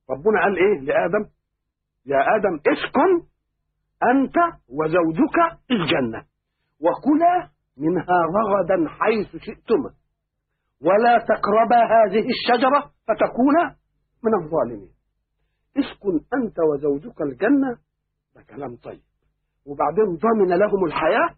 ربنا قال ايه لادم يا ادم اسكن انت وزوجك الجنه وكلا منها رغدا حيث شئتما ولا تقربا هذه الشجره فتكونا من الظالمين اسكن انت وزوجك الجنه ده كلام طيب وبعدين ضمن لهم الحياه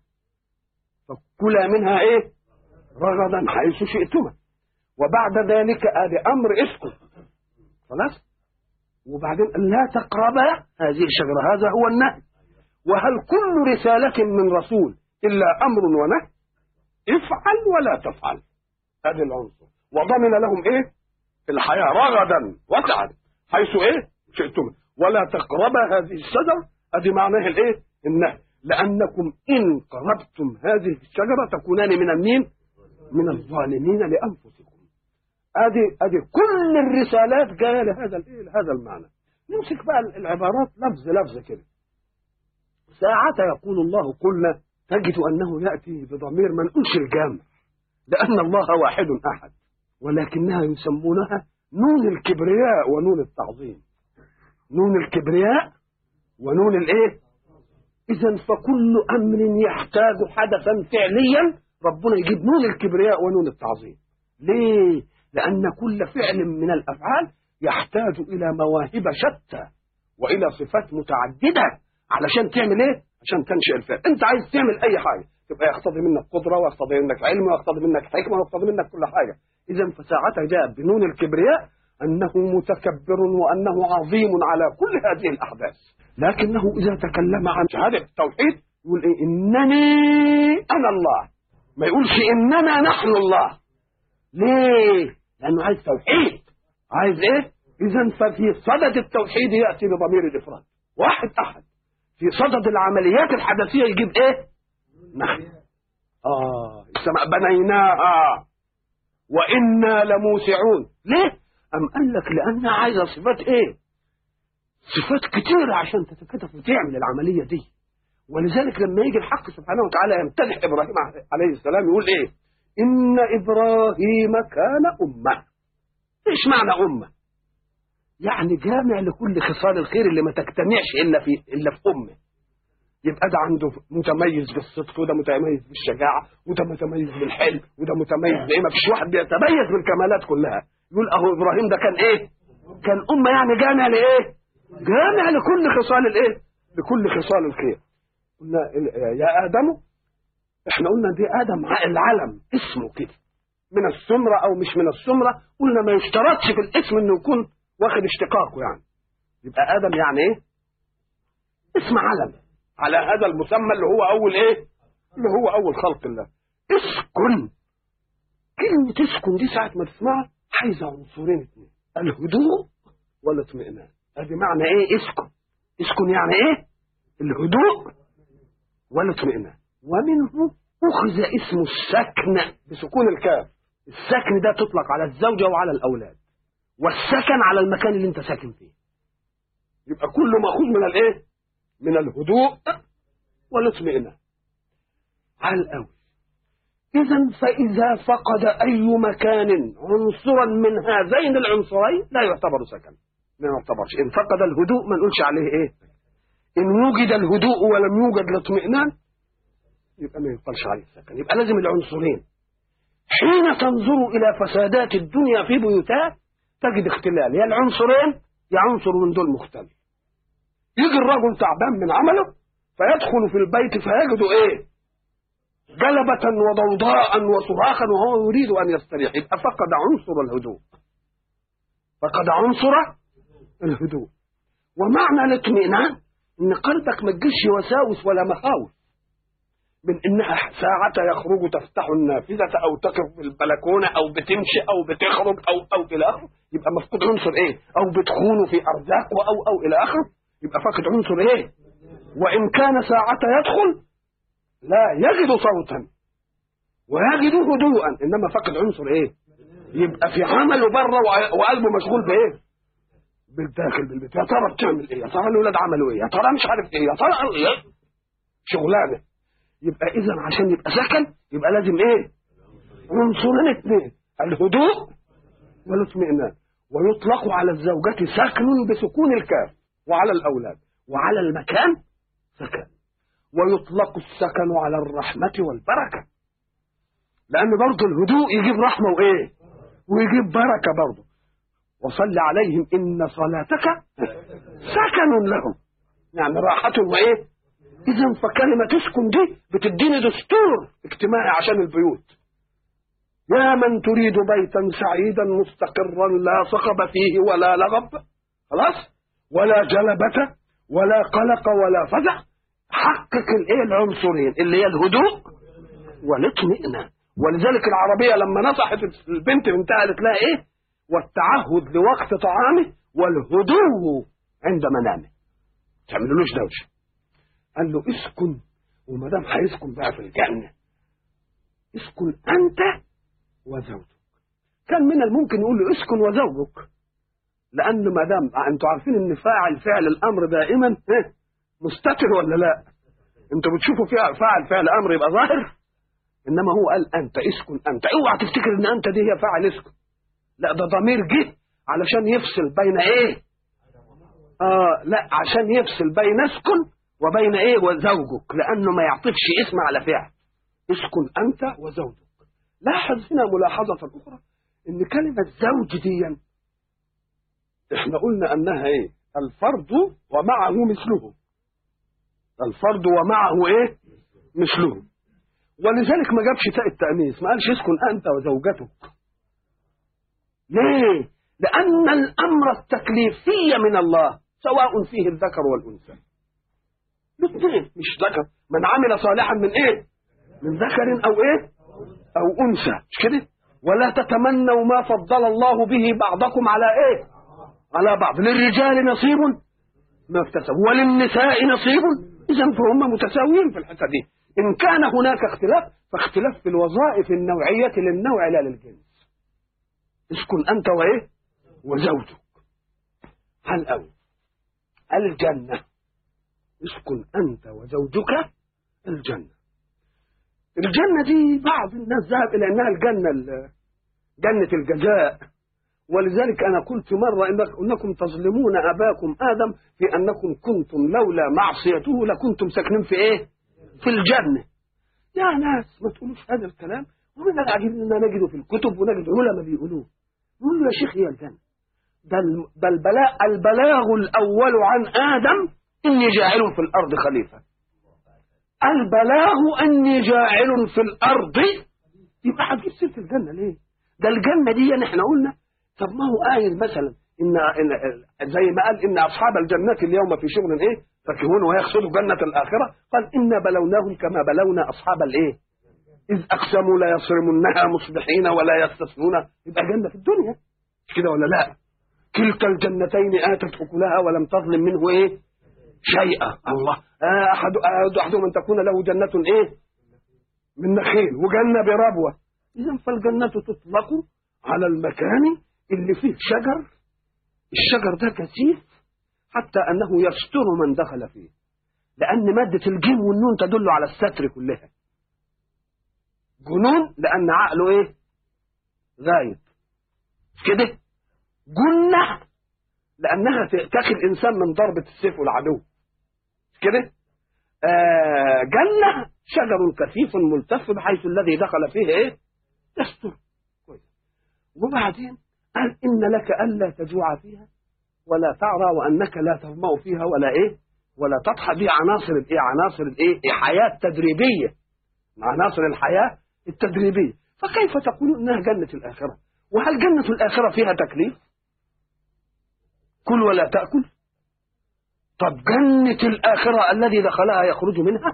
فكلا منها ايه رغدا حيث شئتما وبعد ذلك ادي امر اسكن خلاص وبعدين لا تقربا هذه الشجره هذا هو النهي وهل كل رساله من رسول الا امر ونهي افعل ولا تفعل ادي العنصر وضمن لهم ايه الحياه رغدا وسعا حيث ايه شئتم ولا تقربا هذه الشجره ادي معناه الايه النهي لانكم ان قربتم هذه الشجره تكونان من المين من الظالمين لانفسكم ادي ادي كل الرسالات جايه لهذا الايه لهذا المعنى نمسك بقى العبارات لفظ لفظ كده ساعة يقول الله قلنا تجد انه ياتي بضمير ما نقولش الجامع لان الله واحد احد ولكنها يسمونها نون الكبرياء ونون التعظيم نون الكبرياء ونون الايه اذا فكل امر يحتاج حدثا فعليا ربنا يجيب نون الكبرياء ونون التعظيم ليه لان كل فعل من الافعال يحتاج الى مواهب شتى والى صفات متعدده علشان تعمل ايه عشان تنشئ الفعل انت عايز تعمل اي حاجه تبقى يقتضي منك قدره ويقتضي منك علم ويقتضي منك حكمه ويقتضي منك كل حاجه اذا فساعتها جاء بنون الكبرياء انه متكبر وانه عظيم على كل هذه الاحداث لكنه اذا تكلم عن شهاده التوحيد يقول ايه انني انا الله ما يقولش اننا نحن الله ليه لانه عايز توحيد عايز ايه اذا ففي صدد التوحيد ياتي بضمير الافراد واحد احد في صدد العمليات الحدثيه يجيب ايه نحن اه السماء بنيناها وانا لموسعون ليه ام قال لك لانها عايزه صفات ايه صفات كتيره عشان تتكتف وتعمل العمليه دي ولذلك لما يجي الحق سبحانه وتعالى يمتدح ابراهيم عليه السلام يقول ايه ان ابراهيم كان امه ايش معنى امه يعني جامع لكل خصال الخير اللي ما تجتمعش الا في الا في امه يبقى ده عنده متميز بالصدق وده متميز بالشجاعه وده متميز بالحلم وده متميز بايه ما فيش واحد بيتميز بالكمالات كلها يقول اهو ابراهيم ده كان ايه كان امه يعني جامع لايه جامع لكل خصال الايه لكل خصال الخير قلنا يا ادم احنا قلنا دي ادم العلم اسمه كده من السمره او مش من السمره قلنا ما يشترطش في الاسم انه يكون واخد اشتقاقه يعني يبقى ادم يعني ايه اسم علم على هذا المسمى اللي هو اول ايه اللي هو اول خلق الله اسكن كلمة اسكن دي ساعة ما تسمعها عايزة عنصرين اثنين الهدوء والاطمئنان ادي معنى ايه اسكن اسكن يعني ايه الهدوء والاطمئنان ومنه اخذ اسم السكن بسكون الكاف السكن ده تطلق على الزوجة وعلى الاولاد والسكن على المكان اللي انت ساكن فيه يبقى كله ماخوذ من الايه من الهدوء والاطمئنان على الأول إذا فإذا فقد أي مكان عنصرا من هذين العنصرين لا يعتبر سكن ما يعتبرش إن فقد الهدوء ما نقولش عليه إيه إن وجد الهدوء ولم يوجد الاطمئنان يبقى ما يقالش عليه سكن يبقى لازم العنصرين حين تنظر إلى فسادات الدنيا في بيوتها تجد اختلال يا العنصرين يا عنصر من دول مختلف يجي الرجل تعبان من عمله فيدخل في البيت فيجد ايه جلبة وضوضاء وصراخا وهو يريد ان يستريح يبقى فقد عنصر الهدوء فقد عنصر الهدوء ومعنى الاطمئنان ان قلبك ما تجيش وساوس ولا مخاوف من انها ساعة يخرج تفتح النافذة او تقف في البلكونة او بتمشي او بتخرج او او الى اخره يبقى مفقود عنصر ايه او بتخون في ارزاقه او او الى اخره يبقى فاقد عنصر ايه وان كان ساعة يدخل لا يجد صوتا ويجد هدوءا انما فقد عنصر ايه يبقى في عمله بره وقلبه مشغول بايه بالداخل بالبيت يا ترى بتعمل ايه يا ترى الاولاد عملوا ايه يا ترى مش عارف ايه يا ترى ايه شغلانه يبقى اذا عشان يبقى سكن يبقى لازم ايه عنصرين اثنين الهدوء والاطمئنان ويطلق على الزوجة سكن بسكون الكاف وعلى الأولاد وعلى المكان سكن ويطلق السكن على الرحمة والبركة لأن برضه الهدوء يجيب رحمة وإيه ويجيب بركة برضه وصل عليهم إن صلاتك سكن لهم يعني راحة وإيه إذا فكلمة تسكن دي بتديني دستور اجتماعي عشان البيوت يا من تريد بيتا سعيدا مستقرا لا صخب فيه ولا لغب خلاص ولا جلبة ولا قلق ولا فزع حقق الايه العنصرين اللي هي الهدوء والاطمئنان ولذلك العربية لما نصحت البنت بنتها قالت لها ايه والتعهد لوقت طعامه والهدوء عند منامه تعملوش دوشه قال له اسكن وما دام هيسكن بقى في الجنه اسكن انت وزوجك كان من الممكن يقول له اسكن وزوجك لان ما دام انتوا عارفين ان فاعل فعل الامر دائما إيه؟ مستتر ولا لا انتوا بتشوفوا فيها فاعل فعل امر يبقى ظاهر انما هو قال انت اسكن انت اوعى تفتكر ان انت دي هي فاعل اسكن لا ده ضمير جه علشان يفصل بين ايه اه لا عشان يفصل بين اسكن وبين ايه وزوجك لانه ما يعطيكش اسم على فعل اسكن انت وزوجك لاحظ هنا ملاحظة أخرى إن كلمة زوج دي إحنا قلنا أنها إيه؟ الفرد ومعه مثله. الفرد ومعه إيه؟ مثله. ولذلك ما جابش تاء التأنيث، ما قالش اسكن أنت وزوجتك. ليه؟ لأن الأمر التكليفي من الله سواء فيه الذكر والأنثى. الاثنين مش ذكر، من عمل صالحا من إيه؟ من ذكر أو إيه؟ أو أنثى مش كده ولا تتمنوا ما فضل الله به بعضكم على إيه على بعض للرجال نصيب ما اكتسبوا وللنساء نصيب إذا فهم متساويين في الحتة دي إن كان هناك اختلاف فاختلاف في الوظائف النوعية للنوع لا للجنس اسكن أنت وإيه وزوجك هل أو الجنة اسكن أنت وزوجك الجنة الجنة دي بعض الناس ذهب إلى أنها الجنة جنة الجزاء ولذلك أنا قلت مرة إنك أنكم تظلمون أباكم آدم في أنكم كنتم لولا معصيته لكنتم ساكنين في إيه؟ في الجنة يا ناس ما تقولوش هذا الكلام ومن العجيب أننا نجده في الكتب ونجد علماء بيقولوه نقول له يا شيخ هي الجنة بل, بل بلاء البلاغ الأول عن آدم إني جاعل في الأرض خليفة البلاغ أني جاعل في الأرض يبقى هتجيب سيرة الجنة ليه؟ ده الجنة دي احنا قلنا طب ما هو قايل مثلا إن, إن زي ما قال إن أصحاب الجنات اليوم في شغل إيه؟ فاكهون ويقصدوا جنة الآخرة قال إنا بلوناهم كما بلونا أصحاب الإيه؟ إذ أقسموا لا يصرمنها مصبحين ولا يستثنون يبقى جنة في الدنيا مش كده ولا لا؟ كلتا الجنتين آتت أكلها ولم تظلم منه إيه؟ شيئا الله أحد أحدهم أن تكون له جنة إيه من نخيل وجنة بربوة إذا فالجنة تطلق على المكان اللي فيه شجر الشجر ده كثيف حتى أنه يستر من دخل فيه لأن مادة الجيم والنون تدل على الستر كلها جنون لأن عقله إيه غايب كده جنة لأنها تأخذ الإنسان من ضربة السيف والعدو كده آه جنة شجر كثيف ملتف بحيث الذي دخل فيه ايه يستر كويس وبعدين قال إن لك ألا تجوع فيها ولا تعرى وأنك لا تظمأ فيها ولا إيه ولا تضحى دي عناصر الإيه عناصر الإيه حياة تدريبية عناصر الحياة التدريبية فكيف تقولون إنها جنة الآخرة وهل جنة الآخرة فيها تكليف كل ولا تأكل طب جنة الآخرة الذي دخلها يخرج منها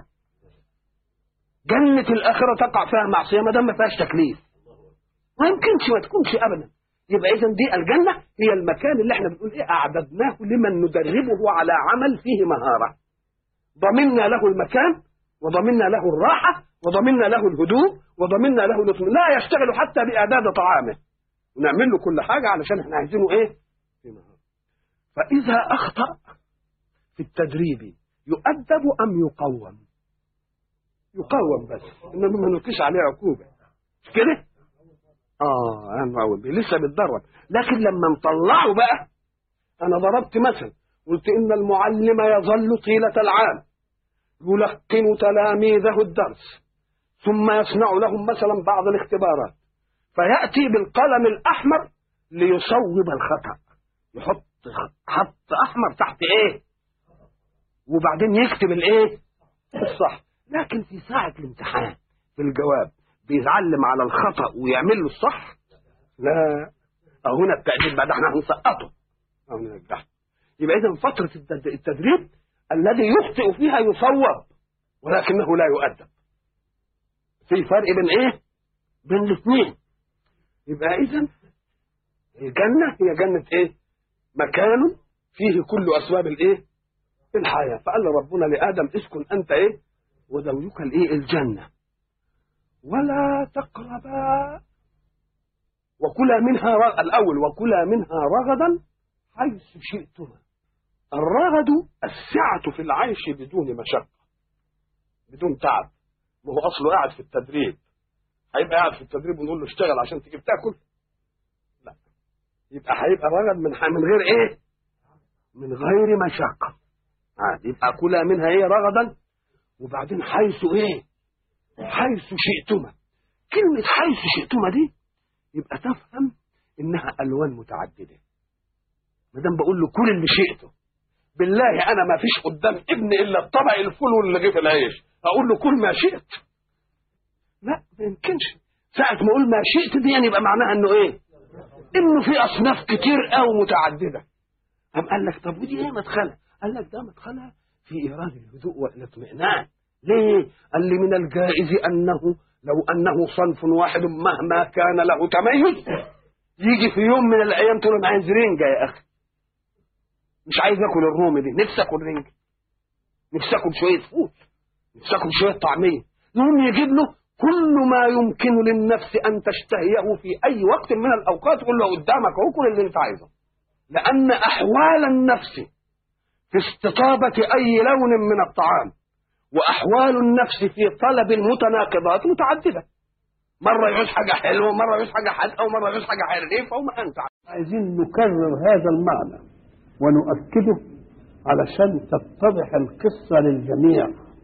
جنة الآخرة تقع فيها معصية ما دام ما فيهاش تكليف ما يمكنش ما تكونش أبدا يبقى إذا دي الجنة هي المكان اللي احنا بنقول إيه أعددناه لمن ندربه على عمل فيه مهارة ضمننا له المكان وضمننا له الراحة وضمننا له الهدوء وضمننا له الاطمئنان لا يشتغل حتى بإعداد طعامه ونعمل له كل حاجة علشان احنا عايزينه إيه في مهارة فإذا أخطأ في التدريب يؤدب أم يقوم يقوم بس إنما ما نلقيش عليه عقوبة مش كده اه انا أقول بيه. لسه بيتدرب لكن لما نطلعه بقى انا ضربت مثل قلت ان المعلم يظل طيله العام يلقن تلاميذه الدرس ثم يصنع لهم مثلا بعض الاختبارات فياتي بالقلم الاحمر ليصوب الخطا يحط خط احمر تحت ايه وبعدين يكتب الايه الصح لكن في ساعه الامتحان في الجواب بيتعلم على الخطا ويعمل له الصح لا أو هنا التأديب بعد احنا هنسقطه أو ننجحه يبقى إذا فترة التد- التدريب الذي يخطئ فيها يصوب ولكنه لا يؤدب في فرق بين إيه؟ بين الاثنين يبقى إذا الجنة هي جنة إيه؟ مكان فيه كل أسباب الإيه؟ الحياة فقال ربنا لآدم اسكن أنت إيه؟ وزوجك الإيه؟ الجنة ولا تقربا وكلا منها رغ... الأول وكلا منها رغدا حيث شئتما الرغد السعة في العيش بدون مشقة بدون تعب ما هو أصله قاعد في التدريب هيبقى قاعد في التدريب ونقول له اشتغل عشان تجيب تاكل لا يبقى هيبقى رغد من ح... من غير ايه من غير مشقة عادي يبقى كلا منها ايه رغدا وبعدين حيث ايه حيث شئتما كلمة حيث شئتما دي يبقى تفهم انها الوان متعدده ما دام بقول له كل اللي شئته بالله انا ما فيش قدام ابني الا الطبق الفول والرغيف العيش اقول له كل ما شئت لا ما يمكنش ساعة ما اقول ما شئت دي يعني يبقى معناها انه ايه انه في اصناف كتير قوي متعدده قام قال لك طب ودي ايه مدخلها قال لك ده مدخلها في ايراد الهدوء والاطمئنان ليه قال لي من الجائز انه لو انه صنف واحد مهما كان له تميز يجي في يوم من الايام تقول انا عايز رنجه يا اخي مش عايز اكل الرومي دي نفسي اكل رنجه نفسي اكل شويه فول نفسي اكل شويه طعميه يقوم يجيب له كل ما يمكن للنفس ان تشتهيه في اي وقت من الاوقات يقول له قدامك اهو كل اللي انت عايزه لان احوال النفس في استطابه اي لون من الطعام واحوال النفس في طلب المتناقضات متعدده مره يعوز حاجه حلوه مره يعوز حاجه حادقه ومره يعوز حاجه حريفه وما انت عايزين نكرر هذا المعنى ونؤكده علشان تتضح القصة للجميع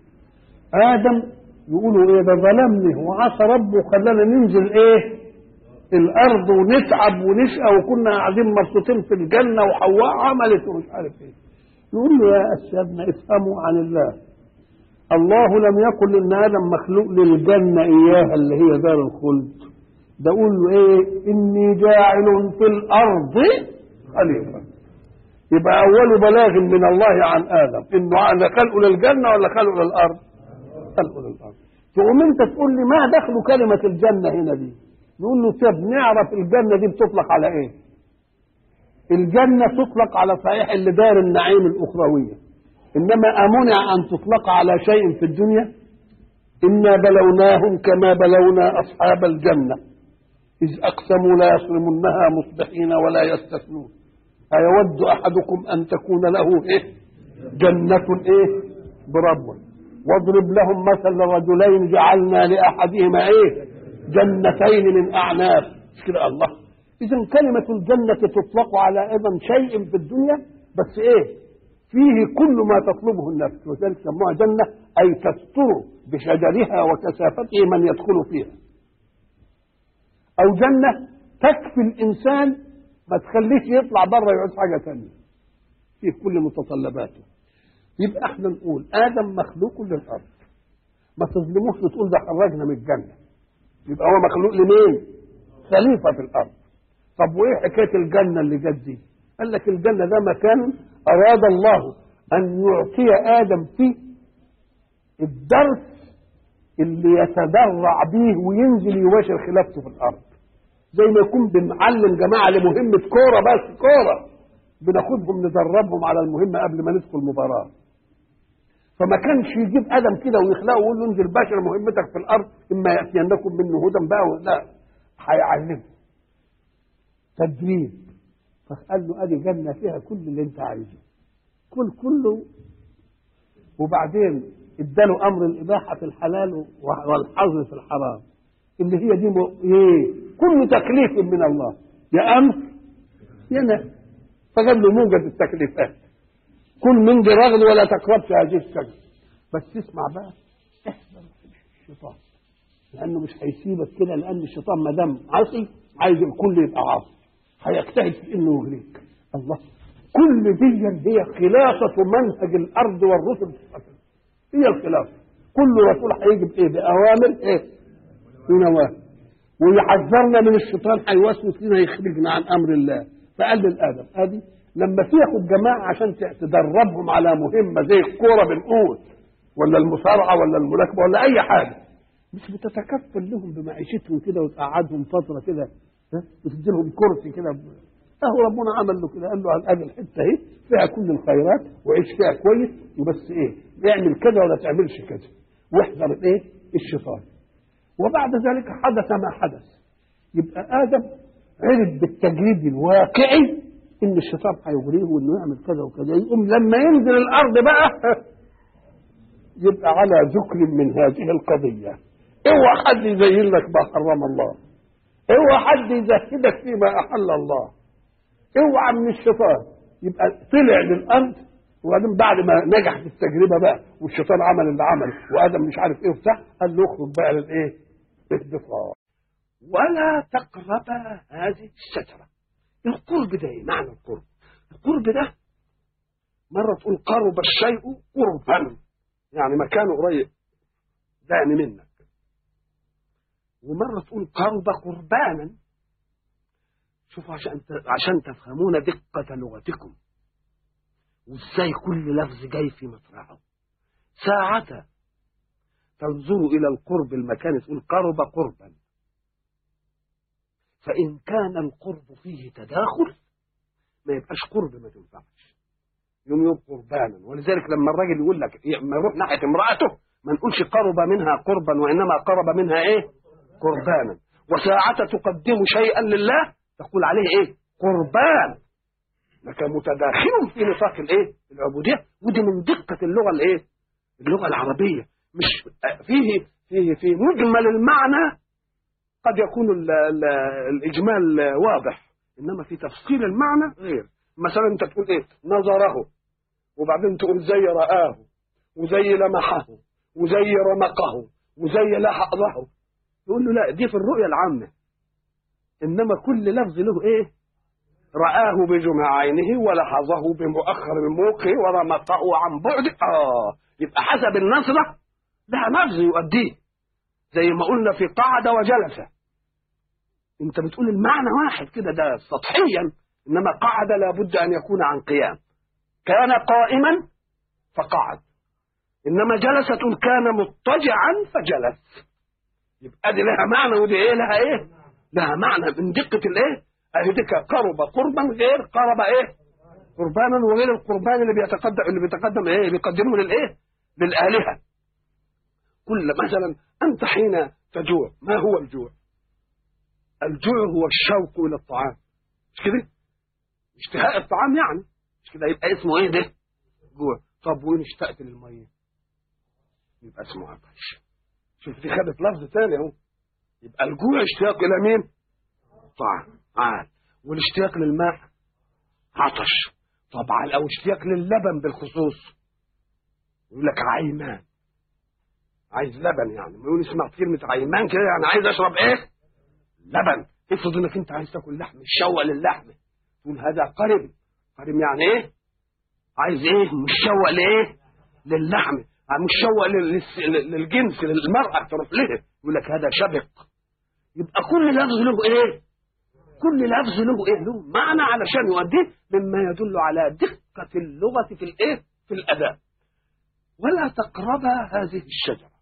آدم يقولوا إيه ده ظلمني وعصى ربه وخلانا ننزل إيه الأرض ونتعب ونشقى وكنا قاعدين مبسوطين في الجنة وحواء عملت ومش عارف إيه يقول له يا أسيادنا افهموا عن الله الله لم يقل إن آدم مخلوق للجنة إياها اللي هي دار الخلد ده قول له إيه إني جاعل في الأرض خليفة يبقى أول بلاغ من الله عن آدم إنه أنا خلقه للجنة ولا خلقه للأرض؟ خلقه للأرض تقوم أنت تقول لي ما دخل كلمة الجنة هنا دي؟ نقول له طب نعرف الجنة دي بتطلق على إيه؟ الجنة تطلق على صحيح اللي دار النعيم الأخروية إنما أمنع أن تطلق على شيء في الدنيا إنا بلوناهم كما بلونا أصحاب الجنة إذ أقسموا لا يصرمنها مصبحين ولا يستثنون أيود أحدكم أن تكون له إيه جنة إيه بربوة واضرب لهم مثل رجلين جعلنا لأحدهما إيه جنتين من أعناب مش كده الله إذا كلمة الجنة تطلق على أيضا شيء في الدنيا بس إيه فيه كل ما تطلبه النفس وذلك سموها جنة أي تستر بشجرها وكثافته من يدخل فيها أو جنة تكفي الإنسان ما تخليش يطلع بره يعوز حاجة ثانية في كل متطلباته يبقى احنا نقول آدم مخلوق للأرض ما تظلموش وتقول ده خرجنا من الجنة يبقى هو مخلوق لمين؟ خليفة في الأرض طب وإيه حكاية الجنة اللي جت دي؟ قال لك الجنة ده مكان أراد الله أن يعطي آدم فيه الدرس اللي يتدرع به وينزل يباشر خلافته في الأرض زي ما يكون بنعلم جماعة لمهمة كورة بس كورة بناخدهم ندربهم على المهمة قبل ما ندخل مباراة فما كانش يجيب ادم كده ويخلقه ويقول له انزل باشر مهمتك في الارض اما ياتينكم منه هدى بقى لا هيعلمه تدريب فقال له ادي جنه فيها كل اللي انت عايزه كل كله وبعدين اداله امر الاباحه في الحلال والحظر في الحرام اللي هي دي م... ايه كل تكليف من الله يا امر يا نهي فقال له موجد التكليفات كل من دي رغد ولا تقربش هذه الشجره بس اسمع بقى احذر الشيطان لانه مش هيسيبك كده لان الشيطان ما دام عصي عايز الكل يبقى عاصي هيجتهد في انه يغريك الله كل دي هي خلاصة منهج الأرض والرسل في الفترة. هي الخلاصة كل رسول هيجي بإيه؟ بأوامر إيه؟ ونواهي ويحذرنا من الشيطان هيوسوس لنا يخرجنا عن أمر الله فقال للآدم هذه لما تاخد جماعة عشان تدربهم على مهمة زي الكورة بنقول ولا المصارعة ولا الملاكمة ولا أي حاجة مش بتتكفل لهم بمعيشتهم كده وتقعدهم فترة كده ها؟ وتدي لهم كرسي كده اهو ربنا عمل له كده قال له على هذه الحته اهي فيها كل الخيرات وعيش فيها كويس وبس ايه اعمل كذا ولا تعملش كذا واحذر الايه الشيطان وبعد ذلك حدث ما حدث يبقى ادم عرف بالتجريد الواقعي ان الشيطان هيغريه وانه يعمل كذا وكذا يقوم لما ينزل الارض بقى يبقى على ذكر من هذه القضيه اوعى حد يزين لك ما حرم الله اوعى حد يزهدك فيما احل الله اوعى من الشيطان يبقى طلع للارض وبعدين بعد ما نجح في التجربه بقى والشيطان عمل اللي عمله وادم مش عارف ايه وبتاع قال له اخرج بقى للايه؟ للدفاع ولا تقرب هذه الشجرة القرب ده ايه معنى القرب القرب ده مرة تقول قرب الشيء قربا يعني مكانه قريب دعني منك ومرة تقول قرب قربانا شوفوا عشان عشان تفهمون دقة لغتكم وازاي كل لفظ جاي في مطرحه ساعة تنظر إلى القرب المكان تقول قرب قربا فإن كان القرب فيه تداخل ما يبقاش قرب ما تنفعش يوم يوم قربانا ولذلك لما الراجل يقول لك لما يروح ناحية امرأته ما نقولش قرب منها قربا وإنما قرب منها إيه قربانا وساعة تقدم شيئا لله تقول عليه ايه قربان لكن متداخل في نطاق الايه العبوديه ودي من دقه اللغه الايه اللغه العربيه مش فيه فيه في مجمل المعنى قد يكون ال ال الاجمال واضح انما في تفصيل المعنى غير مثلا انت تقول ايه نظره وبعدين تقول زي رآه وزي لمحه وزي رمقه وزي لحظه يقول له لا دي في الرؤيه العامه انما كل لفظ له ايه رآه بجمع عينه ولحظه بمؤخر الموقع ورمقه عن بعد اه يبقى حسب النظرة لها لفظ يؤديه زي ما قلنا في قعد وجلس انت بتقول المعنى واحد كده ده سطحيا انما قعد لابد ان يكون عن قيام كان قائما فقعد انما جلس تقول كان مضطجعا فجلس يبقى دي لها معنى ودي ايه لها ايه لها معنى من دقة الايه اهدك قرب قربا غير قرب ايه قربانا وغير القربان اللي بيتقدم اللي بيتقدم ايه بيقدمه للايه للآلهة كل مثلا انت حين تجوع ما هو الجوع الجوع هو الشوق الى الطعام مش كده اشتهاء الطعام يعني مش كده يبقى اسمه ايه ده جوع طب وين اشتقت للميه يبقى اسمه عطش شوف دي خدت لفظ تاني اهو يبقى الجوع اشتياق الى مين طعام عال والاشتياق للماء عطش طبعا او اشتياق للبن بالخصوص يقول لك عيمان عايز لبن يعني ما يقول اسمع كلمة عيمان كده يعني عايز اشرب ايه لبن افرض انك انت عايز تاكل لحم مشوق للحم تقول هذا قرب قرب يعني ايه عايز ايه مشوق لايه للحم مشوق للجنس للمرأة تروح له يقول لك هذا شبق يبقى كل لفظ له ايه كل لفظ له ايه له معنى علشان يؤديه مما يدل على دقة اللغة في الايه في الاداء ولا تقربا هذه الشجرة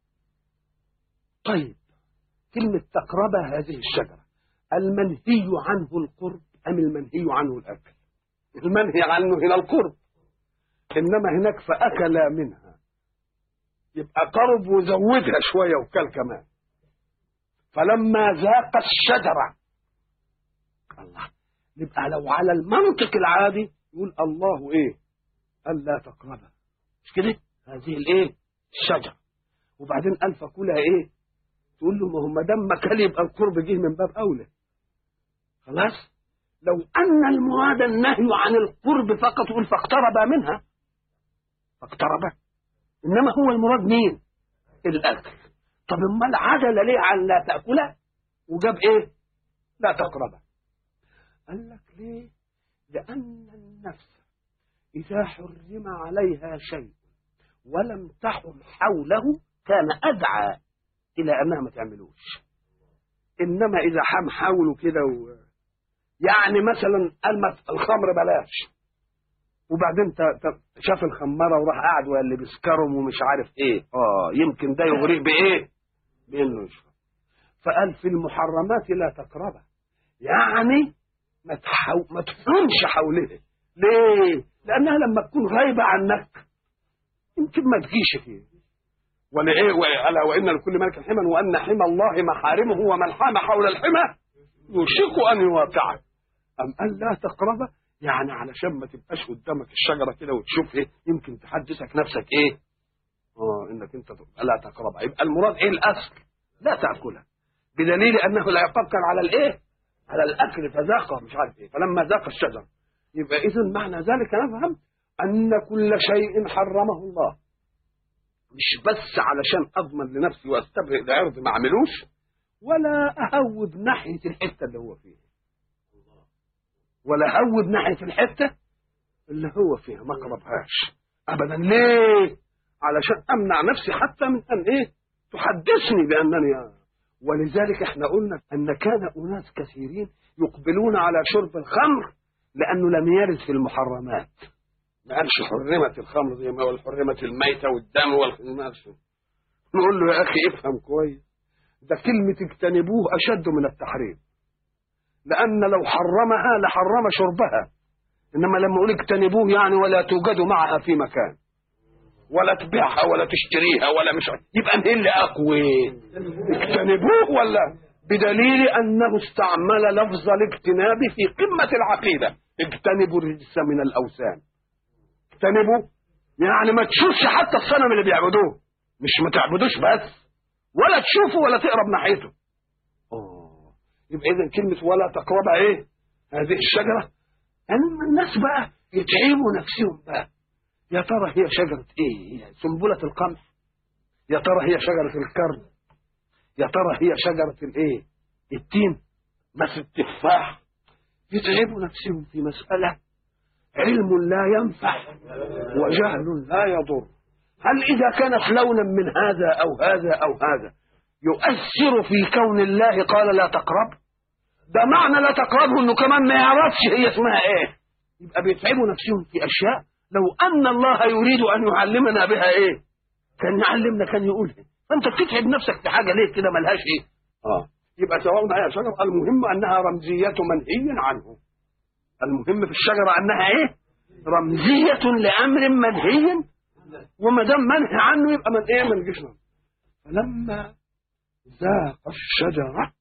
طيب كلمة تقربا هذه الشجرة المنهي عنه القرب أم المنهي عنه الأكل المنهي عنه هنا القرب إنما هناك فأكلا منها يبقى قرب وزودها شوية وكل كمان فلما ذاق الشجرة الله يبقى لو على المنطق العادي يقول الله ايه قال لا تقربها مش كده هذه الايه الشجرة وبعدين قال فكلها ايه تقول له ما هو ما دام كل يبقى القرب جه من باب اولى خلاص لو أن المراد النهي عن القرب فقط يقول فاقترب منها فاقترب إنما هو المراد مين الأكل طب امال عدل ليه عن لا تأكله وجاب إيه لا تقربه قال لك ليه لأن النفس إذا حرم عليها شيء ولم تحم حوله كان أدعى إلى أنها ما تعملوش إنما إذا حم حوله كده و... يعني مثلا المس الخمر بلاش وبعدين ت... ت... شاف الخمارة وراح قاعد واللي بيسكرهم ومش عارف ايه اه يمكن ده يغريه بايه بانه يشرب فقال في المحرمات لا تقربها يعني ما تحو... ما تحومش حوله ليه لانها لما تكون غايبه عنك يمكن ما تجيش فيه ولا ايه الا وان لكل ملك حما وان حمى الله محارمه ومن حام حول الحمى يوشك ان يواقعه ام قال لا تقربه يعني علشان ما تبقاش قدامك الشجره كده وتشوف ايه يمكن تحدثك نفسك ايه اه انك انت لا تقربها يبقى المراد ايه الاصل لا تاكلها بدليل انه لا يقبل على الايه على الاكل فذاق مش عارف ايه فلما ذاق الشجر يبقى اذا معنى ذلك نفهم ان كل شيء حرمه الله مش بس علشان اضمن لنفسي واستبرئ لعرض ما اعملوش ولا اهوب ناحيه الحته اللي هو فيها ولا اهوب ناحيه الحته اللي هو فيها ما اقربهاش ابدا ليه علشان امنع نفسي حتى من ان ايه تحدثني بانني ولذلك احنا قلنا ان كان اناس كثيرين يقبلون على شرب الخمر لانه لم يرد في المحرمات ما قالش حرمت الخمر زي ما قال حرمت الميتة والدم والخمارش نقول له يا أخي افهم كويس ده كلمة اجتنبوه أشد من التحريم لأن لو حرمها لحرم شربها إنما لما أقول اجتنبوه يعني ولا توجد معها في مكان ولا تبيعها ولا تشتريها ولا مش يبقى مين اللي أقوى اجتنبوه ولا بدليل أنه استعمل لفظ الاجتناب في قمة العقيدة اجتنبوا الرجس من الأوثان اجتنبوا يعني ما تشوفش حتى الصنم اللي بيعبدوه مش ما تعبدوش بس ولا تشوفه ولا تقرب ناحيته اه يبقى اذا كلمه ولا تقرب ايه هذه الشجره اما الناس بقى يتعبوا نفسهم بقى يا ترى هي شجره ايه هي سنبله القمح يا ترى هي شجره الكرم يا ترى هي شجره الايه التين بس التفاح يتعبوا نفسهم في مساله علم لا ينفع وجهل لا يضر هل إذا كانت لونا من هذا أو هذا أو هذا يؤثر في كون الله قال لا تقرب ده معنى لا تقربه انه كمان ما يعرفش هي اسمها ايه يبقى بيتعبوا نفسهم في اشياء لو ان الله يريد ان يعلمنا بها ايه كان يعلمنا كان يقولها فانت بتتعب نفسك في حاجه ليه كده ملهاش ايه اه يبقى سواء هي شجر المهم انها رمزيه منهي عنه المهم في الشجرة أنها إيه؟ رمزية لأمر منهي وما دام منهي عنه يبقى من إيه؟ من جسمه فلما ذاق الشجرة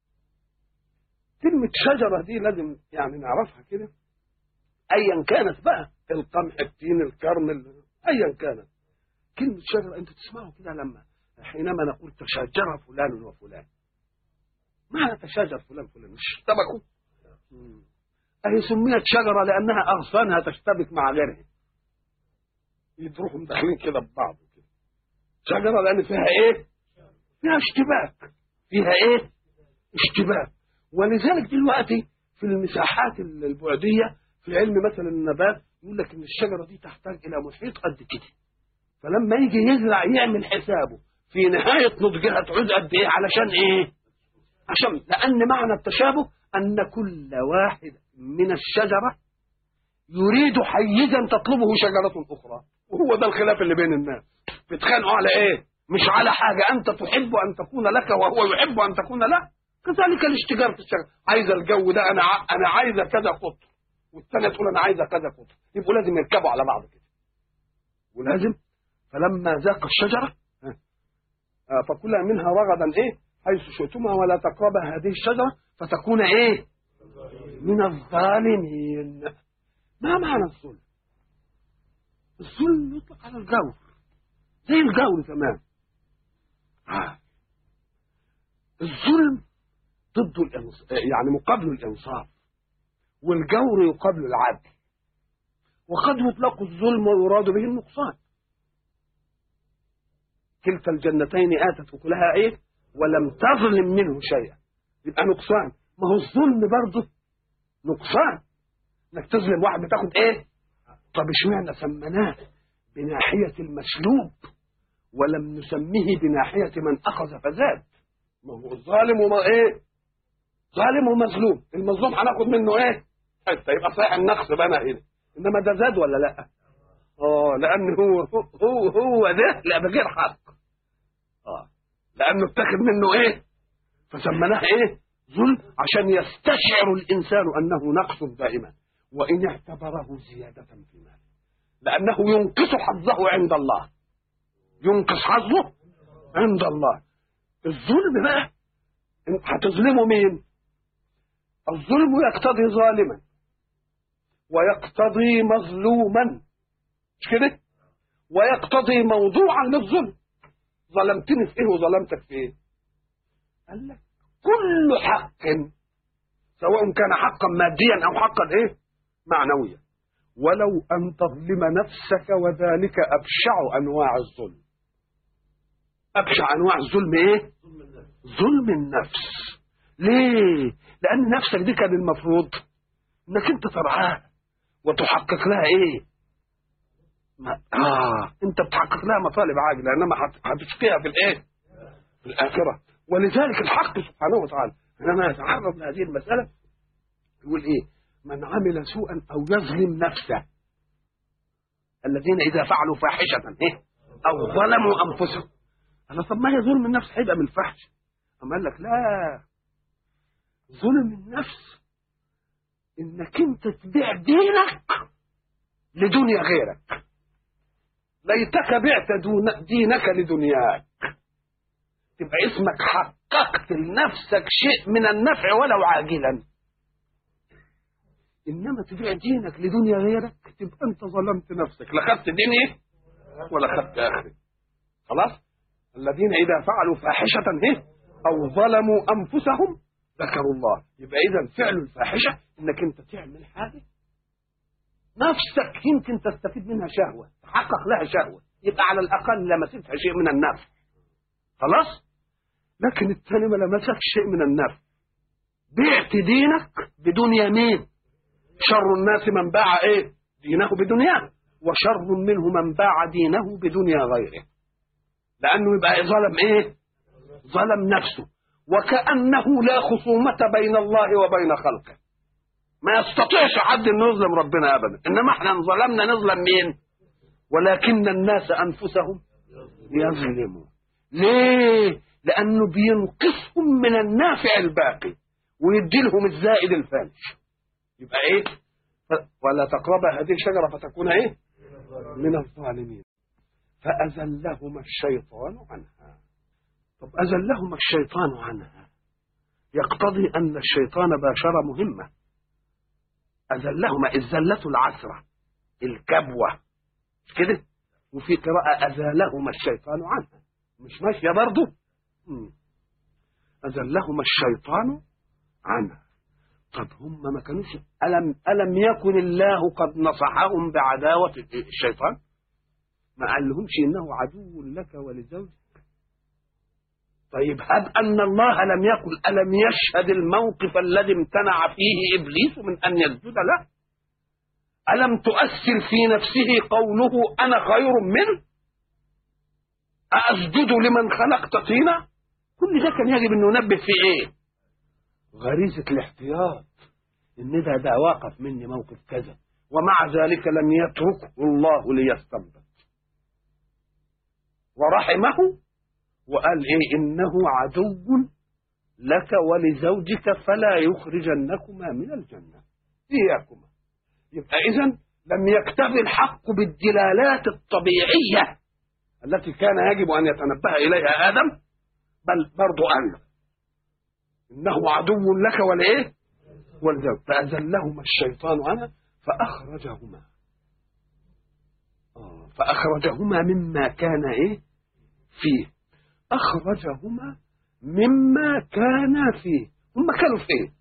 كلمة شجرة دي لازم يعني نعرفها كده أيا كانت بقى القمح التين الكرم أيا كانت كلمة شجرة أنت تسمعه كده لما حينما نقول تشاجر فلان وفلان معنى تشاجر فلان فلان مش اشتبكوا هي سميت شجرة لأنها أغصانها تشتبك مع غيرها يتروحوا مدخلين كده ببعض كده شجرة لأن فيها إيه؟ فيها اشتباك فيها إيه؟ اشتباك ولذلك دلوقتي في المساحات البعدية في علم مثلا النبات يقول لك إن الشجرة دي تحتاج إلى محيط قد كده فلما يجي يزرع يعمل حسابه في نهاية نضجها تعود قد إيه علشان إيه؟ عشان لأن معنى التشابه أن كل واحد من الشجرة يريد حيزا تطلبه شجرة أخرى وهو ده الخلاف اللي بين الناس بيتخانقوا على إيه مش على حاجة أنت تحب أن تكون لك وهو يحب أن تكون له كذلك الاشتجار في الشجرة عايز الجو ده أنا ع... أنا عايزة كذا قطر والثانية تقول أنا عايزة كذا قطر يبقوا لازم يركبوا على بعض كده ولازم فلما ذاق الشجرة فكلها منها رغدا إيه حيث شئتما ولا تقرب هذه الشجرة فتكون إيه من الظالمين ما معنى الظلم الظلم يطلق على الجور زي الجور تمام آه. الظلم ضد الإنص... يعني مقابل الإنصاف والجور يقابل العدل وقد يطلق الظلم ويراد به النقصان كلتا الجنتين آتت أكلها إيه ولم تظلم منه شيئا يبقى نقصان ما هو الظلم برضه نقصان انك تظلم واحد بتاخد ايه طب اشمعنى سميناه بناحية المسلوب ولم نسميه بناحية من أخذ فزاد ما هو الظالم وما ايه ظالم ومظلوم المظلوم هناخد منه ايه حتى يبقى صحيح النقص بقى هنا انما ده زاد ولا لا اه لان هو هو هو ده لا بغير حق اه لانه اتخذ منه ايه فسميناه ايه ظلم عشان يستشعر الانسان انه نقص دائما وان اعتبره زياده في ماله لانه ينقص حظه عند الله ينقص حظه عند الله الظلم بقى هتظلمه مين الظلم يقتضي ظالما ويقتضي مظلوما مش كده ويقتضي موضوعا للظلم ظلمتني في ايه وظلمتك في ايه قال لك كل حق سواء كان حقا ماديا او حقا ايه معنويا ولو ان تظلم نفسك وذلك ابشع انواع الظلم ابشع انواع الظلم ايه ظلم النفس ليه لان نفسك دي كان المفروض انك انت ترعاها وتحقق لها ايه ما اه انت بتحقق لها مطالب عاجله انما هتشقيها في الايه في الاخره ولذلك الحق سبحانه وتعالى حينما يتعرض لهذه المساله يقول ايه من عمل سوءا او يظلم نفسه الذين اذا فعلوا فاحشه ايه او ظلموا انفسهم انا طب ما هي ظلم النفس هيبقى من الفحش اما قال لك لا ظلم النفس انك انت تبيع دينك لدنيا غيرك ليتك بعت دون دينك لدنياك تبقى اسمك حققت لنفسك شيء من النفع ولو عاجلا انما تبيع دينك لدنيا غيرك تبقى انت ظلمت نفسك لا خدت ديني ولا خدت اخري خلاص الذين اذا فعلوا فاحشه ايه او ظلموا انفسهم ذكروا الله يبقى اذا فعل الفاحشه انك انت تعمل حاجه نفسك يمكن تستفيد منها شهوه تحقق لها شهوه يبقى على الاقل لمستها شيء من النفع خلاص لكن الثاني ما لمسك شيء من النفع بعت دينك بدون يمين شر الناس من باع ايه دينه بدنياه وشر منه من باع دينه بدنيا غيره لانه يبقى ظلم ايه ظلم نفسه وكانه لا خصومه بين الله وبين خلقه ما يستطيعش حد انه يظلم ربنا ابدا انما احنا ظلمنا نظلم مين ولكن الناس انفسهم يظلمون ليه لانه بينقصهم من النافع الباقي ويدي لهم الزائد الفانش يبقى ايه ولا تقرب هذه الشجره فتكون ايه من الظالمين فازلهما الشيطان عنها طب ازلهما الشيطان عنها يقتضي ان الشيطان باشر مهمه أزلهما الزلة العسرة الكبوة مش كده وفي قراءة أزالهما الشيطان عنها مش ماشية برضه أزلهما الشيطان عنها طب هم ما كانوش ألم ألم يكن الله قد نصحهم بعداوة الشيطان ما قال لهمش إنه عدو لك ولزوجك طيب هب أن الله لم يقل ألم يشهد الموقف الذي امتنع فيه إبليس من أن يسجد له ألم تؤثر في نفسه قوله أنا خير منه أسجد لمن خلقت طينا كل ده كان يجب أن ننبه في إيه غريزة الاحتياط إن ده ده واقف مني موقف كذا ومع ذلك لم يتركه الله ليستنبط ورحمه وقال ايه انه عدو لك ولزوجك فلا يخرجنكما من الجنه اياكما يبقى اذا لم يكتفي الحق بالدلالات الطبيعيه التي كان يجب ان يتنبه اليها ادم بل برضو قال انه عدو لك ولايه ولزوج فازلهما الشيطان عنها فاخرجهما آه فاخرجهما مما كان ايه فيه أخرجهما مما كان فيه هم كانوا في ايه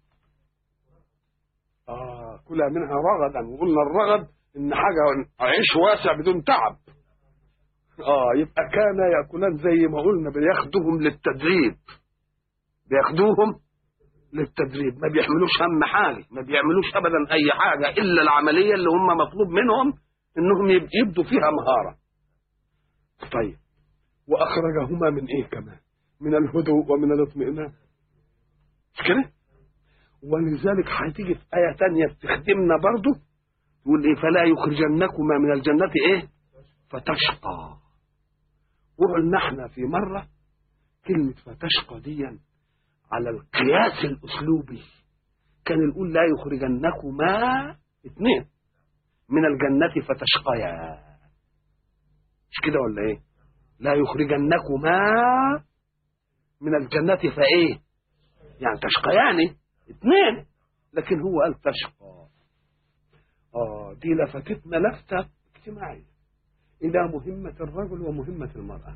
اه كلها منها رغدا وقلنا الرغد ان حاجه عيش واسع بدون تعب اه يبقى كان ياكلان زي ما قلنا بياخدوهم للتدريب بياخدوهم للتدريب ما بيحملوش هم حاجه ما بيعملوش ابدا اي حاجه الا العمليه اللي هم مطلوب منهم انهم يب- يبدوا فيها مهاره طيب واخرجهما من ايه كمان من الهدوء ومن الاطمئنان مش كده ولذلك هتيجي في آية تانية بتخدمنا برضو تقول إيه فلا يخرجنكما من الجنة إيه فتشقى وقلنا احنا في مرة كلمة فتشقى دي على القياس الأسلوبي كان يقول لا يخرجنكما اثنين من الجنة فتشقيا مش كده ولا ايه لا يخرجنكما من الجنة فايه يعني تشقيان اثنين لكن هو قال تشقى اه دي لفتتنا لفتة اجتماعية إلى مهمة الرجل ومهمة المرأة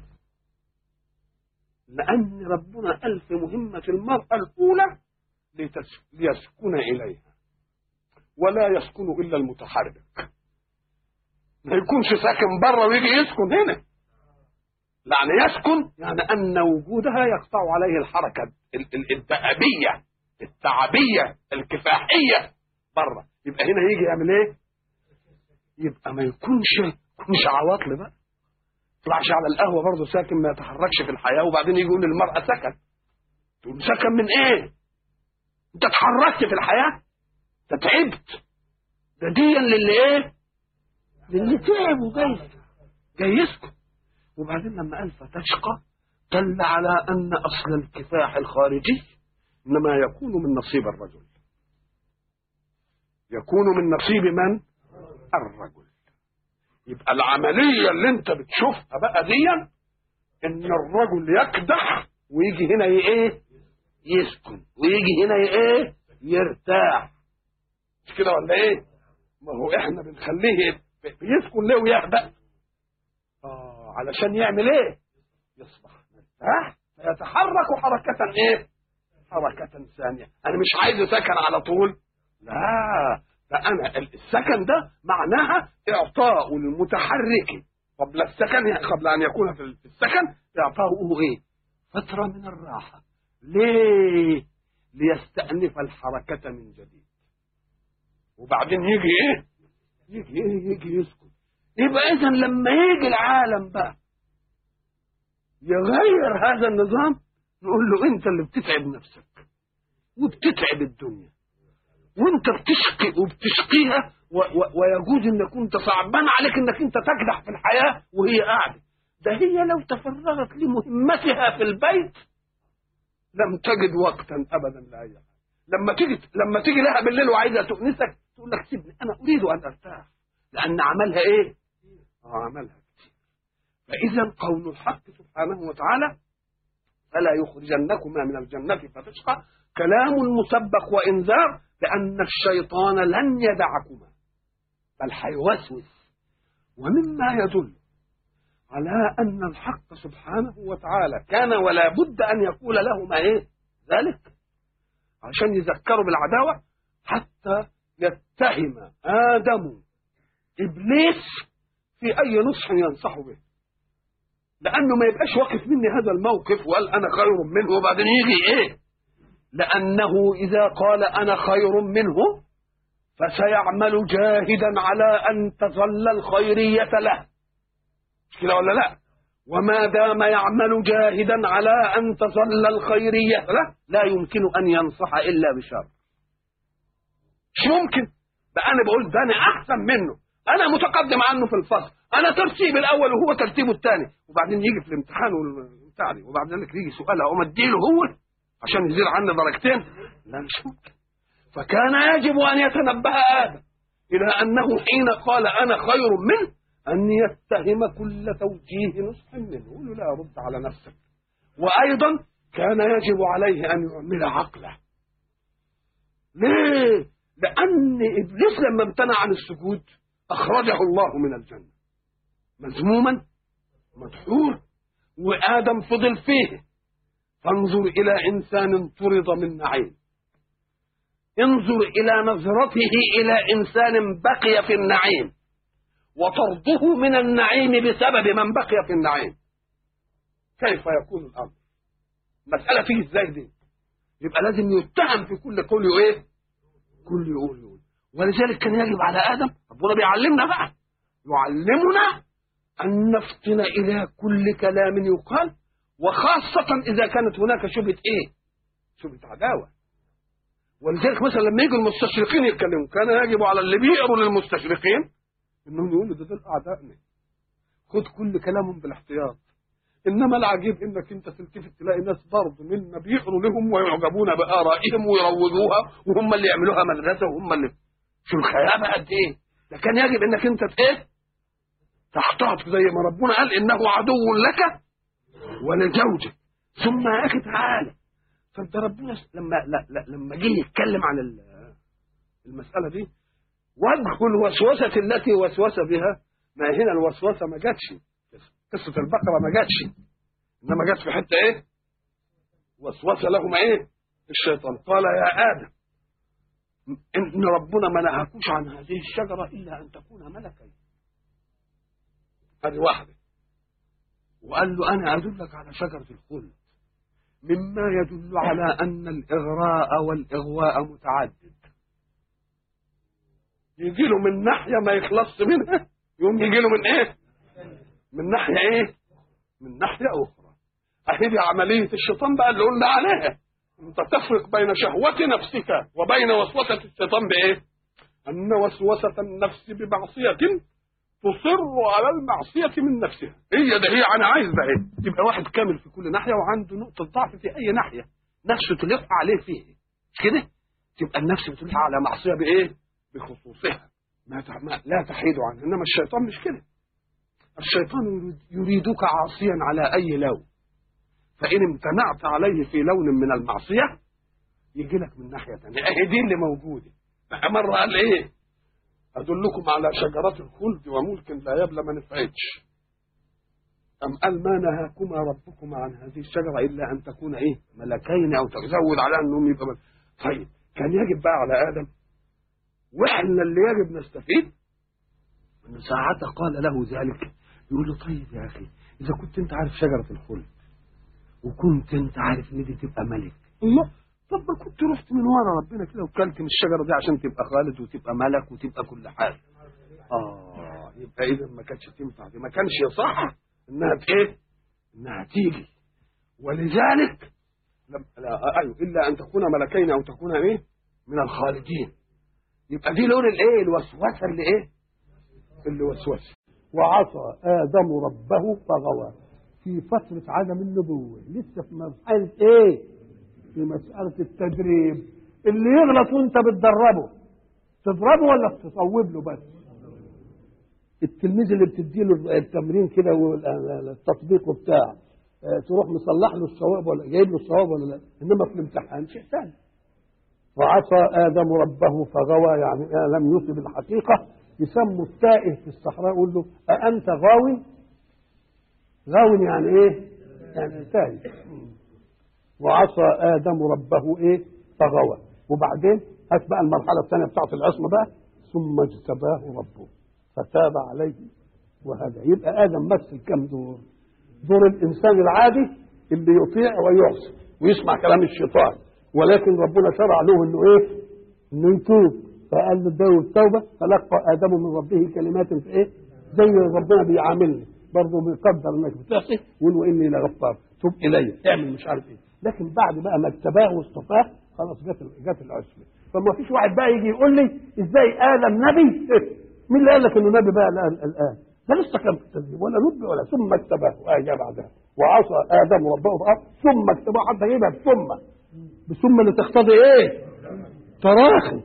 لأن ربنا قال في مهمة المرأة الأولى لتس- ليسكن إليها ولا يسكن إلا المتحرك ما يكونش ساكن بره ويجي يسكن هنا يعني يسكن يعني أن وجودها يقطع عليه الحركة ال- ال- الدأبية التعبية الكفاحية بره يبقى هنا يجي يعمل ايه يبقى ما يكونش يكونش عواطل بقى يطلعش على القهوة برضه ساكن ما يتحركش في الحياة وبعدين يجي يقول للمرأة سكن تقول سكن من ايه انت اتحركت في الحياة انت تعبت ده ديا للي ايه للي تعب وجاي جاي يسكن وبعدين لما قال فتشقى دل على ان اصل الكفاح الخارجي انما يكون من نصيب الرجل يكون من نصيب من الرجل يبقى العملية اللي انت بتشوفها بقى دي ان الرجل يكدح ويجي هنا ي- ايه يسكن ويجي هنا ي- ايه يرتاح مش كده ولا ايه ما هو احنا بنخليه بيسكن ليه ويهدأ اه علشان يعمل ايه يصبح مرتاح فيتحرك حركة ايه حركة ثانية انا مش عايزه سكن على طول لا ده انا السكن ده معناها اعطاء المتحرك قبل السكن قبل ان يكون في السكن اعطاؤه ايه فترة من الراحة ليه ليستأنف الحركة من جديد وبعدين يجي ايه يجي ايه يجي يسكن يبقى اذا لما يجي العالم بقى يغير هذا النظام نقول له انت اللي بتتعب نفسك وبتتعب الدنيا وانت بتشقي وبتشقيها و و ويجوز ان كنت صعبان عليك انك انت تكدح في الحياه وهي قاعده ده هي لو تفرغت لمهمتها في البيت لم تجد وقتا ابدا لاي حاجه لما تيجي لما تيجي لها بالليل وعايزه تؤنسك تقول لك سيبني انا اريد ان ارتاح لان عملها ايه؟ اه عملها كتير فاذا قول الحق سبحانه وتعالى فلا يخرجنكما من الجنه فتشقى كلام مسبق وانذار لان الشيطان لن يدعكما بل حيوسوس ومما يدل على ان الحق سبحانه وتعالى كان ولا بد ان يقول لهما ايه ذلك عشان يذكروا بالعداوه حتى يتهم ادم ابليس في اي نصح ينصح به لانه ما يبقاش واقف مني هذا الموقف وقال انا خير منه وبعدين يجي ايه لانه اذا قال انا خير منه فسيعمل جاهدا على ان تظل الخيريه له مش كده ولا لا وما دام يعمل جاهدا على ان تظل الخيريه له لا يمكن ان ينصح الا بشر مش ممكن ده انا بقول ده انا احسن منه انا متقدم عنه في الفصل انا ترتيب الاول وهو ترتيبه الثاني وبعدين يجي في الامتحان والبتاع دي وبعدين لك يجي سؤال اقوم اديله هو عشان يزيد عني درجتين لا مش ممكن فكان يجب ان يتنبه ادم الى انه حين قال انا خير منه ان يتهم كل توجيه نصح منه يقول له لا رد على نفسك وايضا كان يجب عليه ان يعمل عقله ليه لان ابليس لما امتنع عن السجود اخرجه الله من الجنه مذموما مدحور وادم فضل فيه فانظر الى انسان طرد من نعيم انظر إلى نظرته إلى إنسان بقي في النعيم وطرده من النعيم بسبب من بقي في النعيم كيف يكون الأمر مسألة فيه ازاي دي يبقى لازم يتهم في كل قول ايه كل يقول يقول ولذلك كان يجب على آدم ربنا بيعلمنا بقى يعلمنا أن نفطن إلى كل كلام يقال وخاصة إذا كانت هناك شبهة إيه؟ شبهة عداوة ولذلك مثلا لما يجوا المستشرقين يتكلموا كان يجب على اللي بيقروا للمستشرقين انهم يقولوا ده دول اعدائنا خد كل كلامهم بالاحتياط انما العجيب انك انت تلتفت تلاقي ناس برضه منا بيقروا لهم ويعجبون بارائهم ويروجوها وهم اللي يعملوها مدرسه وهم اللي شو الخيابه قد ايه ده كان يجب انك انت ايه تحتاط زي ما ربنا قال انه عدو لك ولزوجك ثم يا اخي تعالى فانت ربنا لما لا لا لما جه يتكلم عن المساله دي وجه الوسوسه التي وسوس بها ما هنا الوسوسه ما جاتش قصه البقره ما جاتش انما جت في حته ايه وسوس لهم ايه الشيطان قال يا ادم ان ربنا ما نهاكوش عن هذه الشجره الا ان تكون ملكين هذه واحده وقال له انا ادلك على شجره الخلد مما يدل على ان الاغراء والاغواء متعدد يجي له من ناحيه ما يخلصش منها يقوم يجي له من ايه من ناحيه ايه من ناحيه اخرى اهي دي عمليه الشيطان بقى اللي قلنا عليها انت تفرق بين شهوه نفسك وبين وسوسه الشيطان بايه ان وسوسه النفس بمعصيه تصر على المعصية من نفسها هي ده هي أنا عايز ده إيه يبقى واحد كامل في كل ناحية وعنده نقطة ضعف في أي ناحية نفسه تلف عليه فيه مش كده تبقى النفس بتلف على معصية بإيه بخصوصها ما لا تحيد عنها إنما الشيطان مش كده الشيطان يريدك عاصيا على أي لون فإن امتنعت عليه في لون من المعصية يجي لك من ناحية ثانية أهي دي اللي موجودة بقى مرة قال إيه أدلكم على شجرات الخلد وملك لا يبلى ما نفعتش أم قال ما نهاكما ربكما عن هذه الشجرة إلا أن تكون إيه ملكين أو تزود على أنهم يبقى ملك. طيب كان يجب بقى على آدم وإحنا اللي يجب نستفيد أن ساعة قال له ذلك يقول له طيب يا أخي إذا كنت أنت عارف شجرة الخلد وكنت أنت عارف إن دي تبقى ملك الله طب ما كنت رحت من ورا ربنا كده وكلت من الشجره دي عشان تبقى خالد وتبقى ملك وتبقى كل حاجه اه يبقى اذا ما كانتش تنفع دي ما كانش يصح انها ايه انها تيجي ولذلك لم لا ايوه الا ان تكون ملكين او تكون ايه من الخالدين يبقى دي لون الايه الوسوسه اللي ايه اللي وسوسه وعصى آدم ربه فغوى في فترة عدم النبوة لسه في مرحلة إيه؟ في مسألة التدريب اللي يغلط وأنت بتدربه تضربه ولا تصوب له بس؟ التلميذ اللي بتديله التمرين كده والتطبيق وبتاع تروح مصلح له الصواب ولا جايب له الصواب ولا لا انما في الامتحان شيء ثاني وعصى ادم ربه فغوى يعني لم يصب الحقيقه يسموا التائه في الصحراء يقول له أأنت غاوي؟ غاوي يعني إيه؟ يعني تائه وعصى آدم ربه إيه؟ فغوى وبعدين هات بقى المرحلة الثانية بتاعت العصمة بقى ثم اجتباه ربه فتاب عليه وهذا يبقى آدم مثل كم دور؟ دور الإنسان العادي اللي يطيع ويعصي ويسمع كلام الشيطان ولكن ربنا شرع له انه ايه؟ انه يتوب فقال له اداه التوبه تلقى ادم من ربه كلمات في ايه؟ زي ربنا بيعاملني برضه بيقدر انك بتعصي ويقول واني لغفار توب الي اعمل مش عارف ايه لكن بعد بقى ما اجتباه واصطفاه خلاص جت جت العصمه فما فيش واحد بقى يجي يقول لي ازاي ادم نبي مين اللي قال لك انه نبي بقى الان الان ده لسه كان في التدريب ولا نبي ولا ثم اجتباه واجا بعدها وعصى ادم ربه فقط ثم اجتباه حتى يجيبها بثم بثم اللي تقتضي ايه؟ تراخي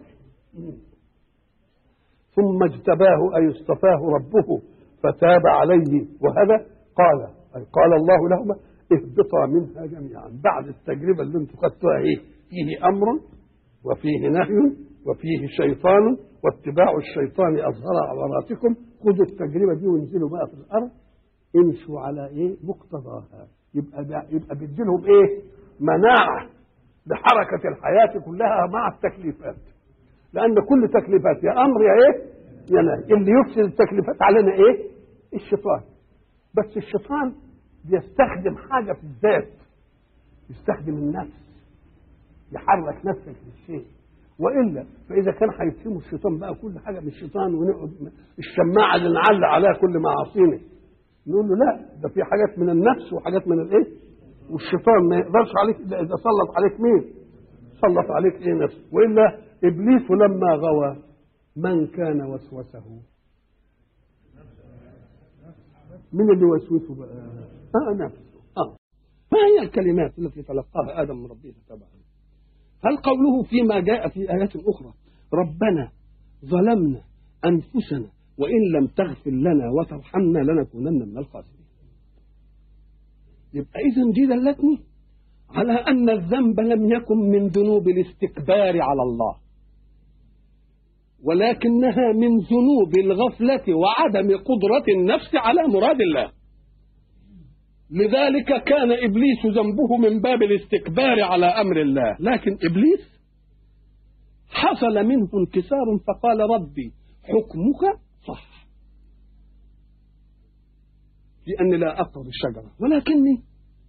ثم اجتباه اي اصطفاه ربه فتاب عليه وهذا قال أي قال الله لهما اهبطا منها جميعا بعد التجربه اللي انتم خدتوها ايه؟ فيه امر وفيه نهي وفيه شيطان واتباع الشيطان اظهر عوراتكم خذوا التجربه دي وانزلوا بقى في الارض امشوا على ايه؟ مقتضاها يبقى يبقى بيدي لهم ايه؟ مناعه بحركة الحياة كلها مع التكليفات لأن كل تكليفات يا أمر يا إيه يا نهي اللي يفسد التكليفات علينا إيه الشيطان بس الشيطان بيستخدم حاجة في الذات يستخدم النفس يحرك نفسك للشيء والا فاذا كان هيتهموا الشيطان بقى كل حاجه من الشيطان ونقعد الشماعه اللي نعلق عليها كل معاصينا نقول له لا ده في حاجات من النفس وحاجات من الايه والشيطان ما يقدرش عليك الا اذا سلط عليك مين سلط عليك ايه نفسه والا ابليس لما غوى من كان وسوسه من اللي وسوسه بقى اه نفسه اه ما هي الكلمات التي تلقاها ادم من ربه تبعا هل قوله فيما جاء في آيات أخرى ربنا ظلمنا أنفسنا وإن لم تغفر لنا وترحمنا لنكونن من الخاسرين يبقى إذا دي دلتني على أن الذنب لم يكن من ذنوب الاستكبار على الله ولكنها من ذنوب الغفلة وعدم قدرة النفس على مراد الله لذلك كان ابليس ذنبه من باب الاستكبار على امر الله لكن ابليس حصل منه انكسار فقال ربي حكمك صح في اني لا اقرب الشجره ولكني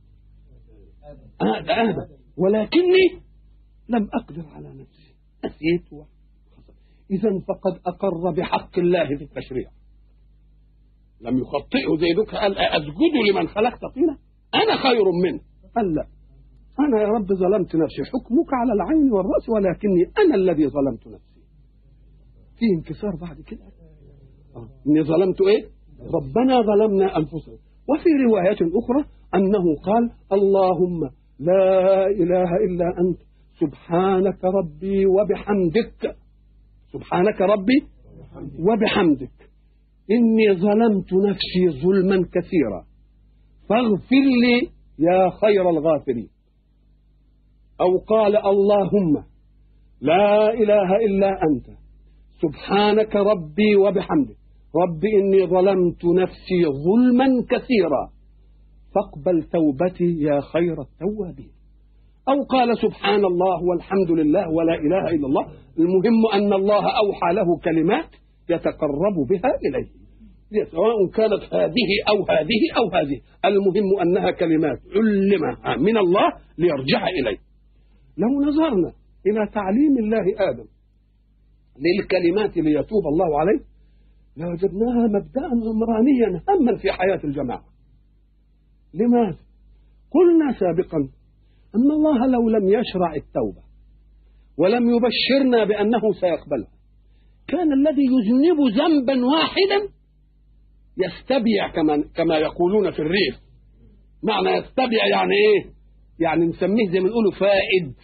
آه آدم ولكني لم اقدر على نفسي نسيت اذا فقد اقر بحق الله في التشريع لم يخطئه زي دوك قال أسجد لمن خلقت طينا أنا خير منه قال لا أنا يا رب ظلمت نفسي حكمك على العين والرأس ولكني أنا الذي ظلمت نفسي في انكسار بعد كده آه. إني ظلمت إيه ربنا ظلمنا أنفسنا وفي روايات أخرى أنه قال اللهم لا إله إلا أنت سبحانك ربي وبحمدك سبحانك ربي وبحمدك إني ظلمت نفسي ظلما كثيرا فاغفر لي يا خير الغافرين أو قال اللهم لا إله إلا أنت سبحانك ربي وبحمدك رب إني ظلمت نفسي ظلما كثيرا فاقبل توبتي يا خير التوابين أو قال سبحان الله والحمد لله ولا إله إلا الله المهم أن الله أوحى له كلمات يتقرب بها إليه سواء كانت هذه أو هذه أو هذه المهم أنها كلمات علمها من الله ليرجع إليه لو نظرنا إلى تعليم الله آدم للكلمات ليتوب الله عليه لوجدناها مبدأ عمرانيا هما في حياة الجماعة لماذا؟ قلنا سابقا أن الله لو لم يشرع التوبة ولم يبشرنا بأنه سيقبلها كان الذي يذنب ذنبا واحدا يستبيع كما كما يقولون في الريف معنى يستبيع يعني ايه يعني نسميه زي ما نقوله فائد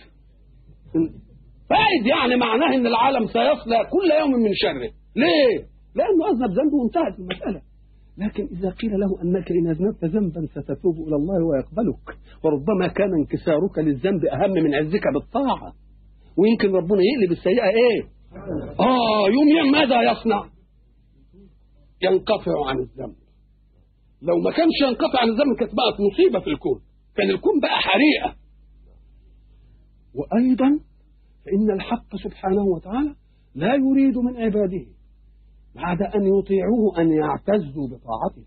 فائد يعني معناه ان العالم سيصلى كل يوم من شره ليه لانه اذنب ذنبه وانتهت المساله لكن إذا قيل له أنك إن أذنبت ذنبا ستتوب إلى الله ويقبلك وربما كان انكسارك للذنب أهم من عزك بالطاعة ويمكن ربنا يقلب السيئة إيه آه يوم ماذا يصنع ينقطع عن الذنب لو ما كانش ينقطع عن الذنب كانت بقت مصيبة في الكون كان الكون بقى حريقة وأيضا فإن الحق سبحانه وتعالى لا يريد من عباده بعد أن يطيعوه أن يعتزوا بطاعته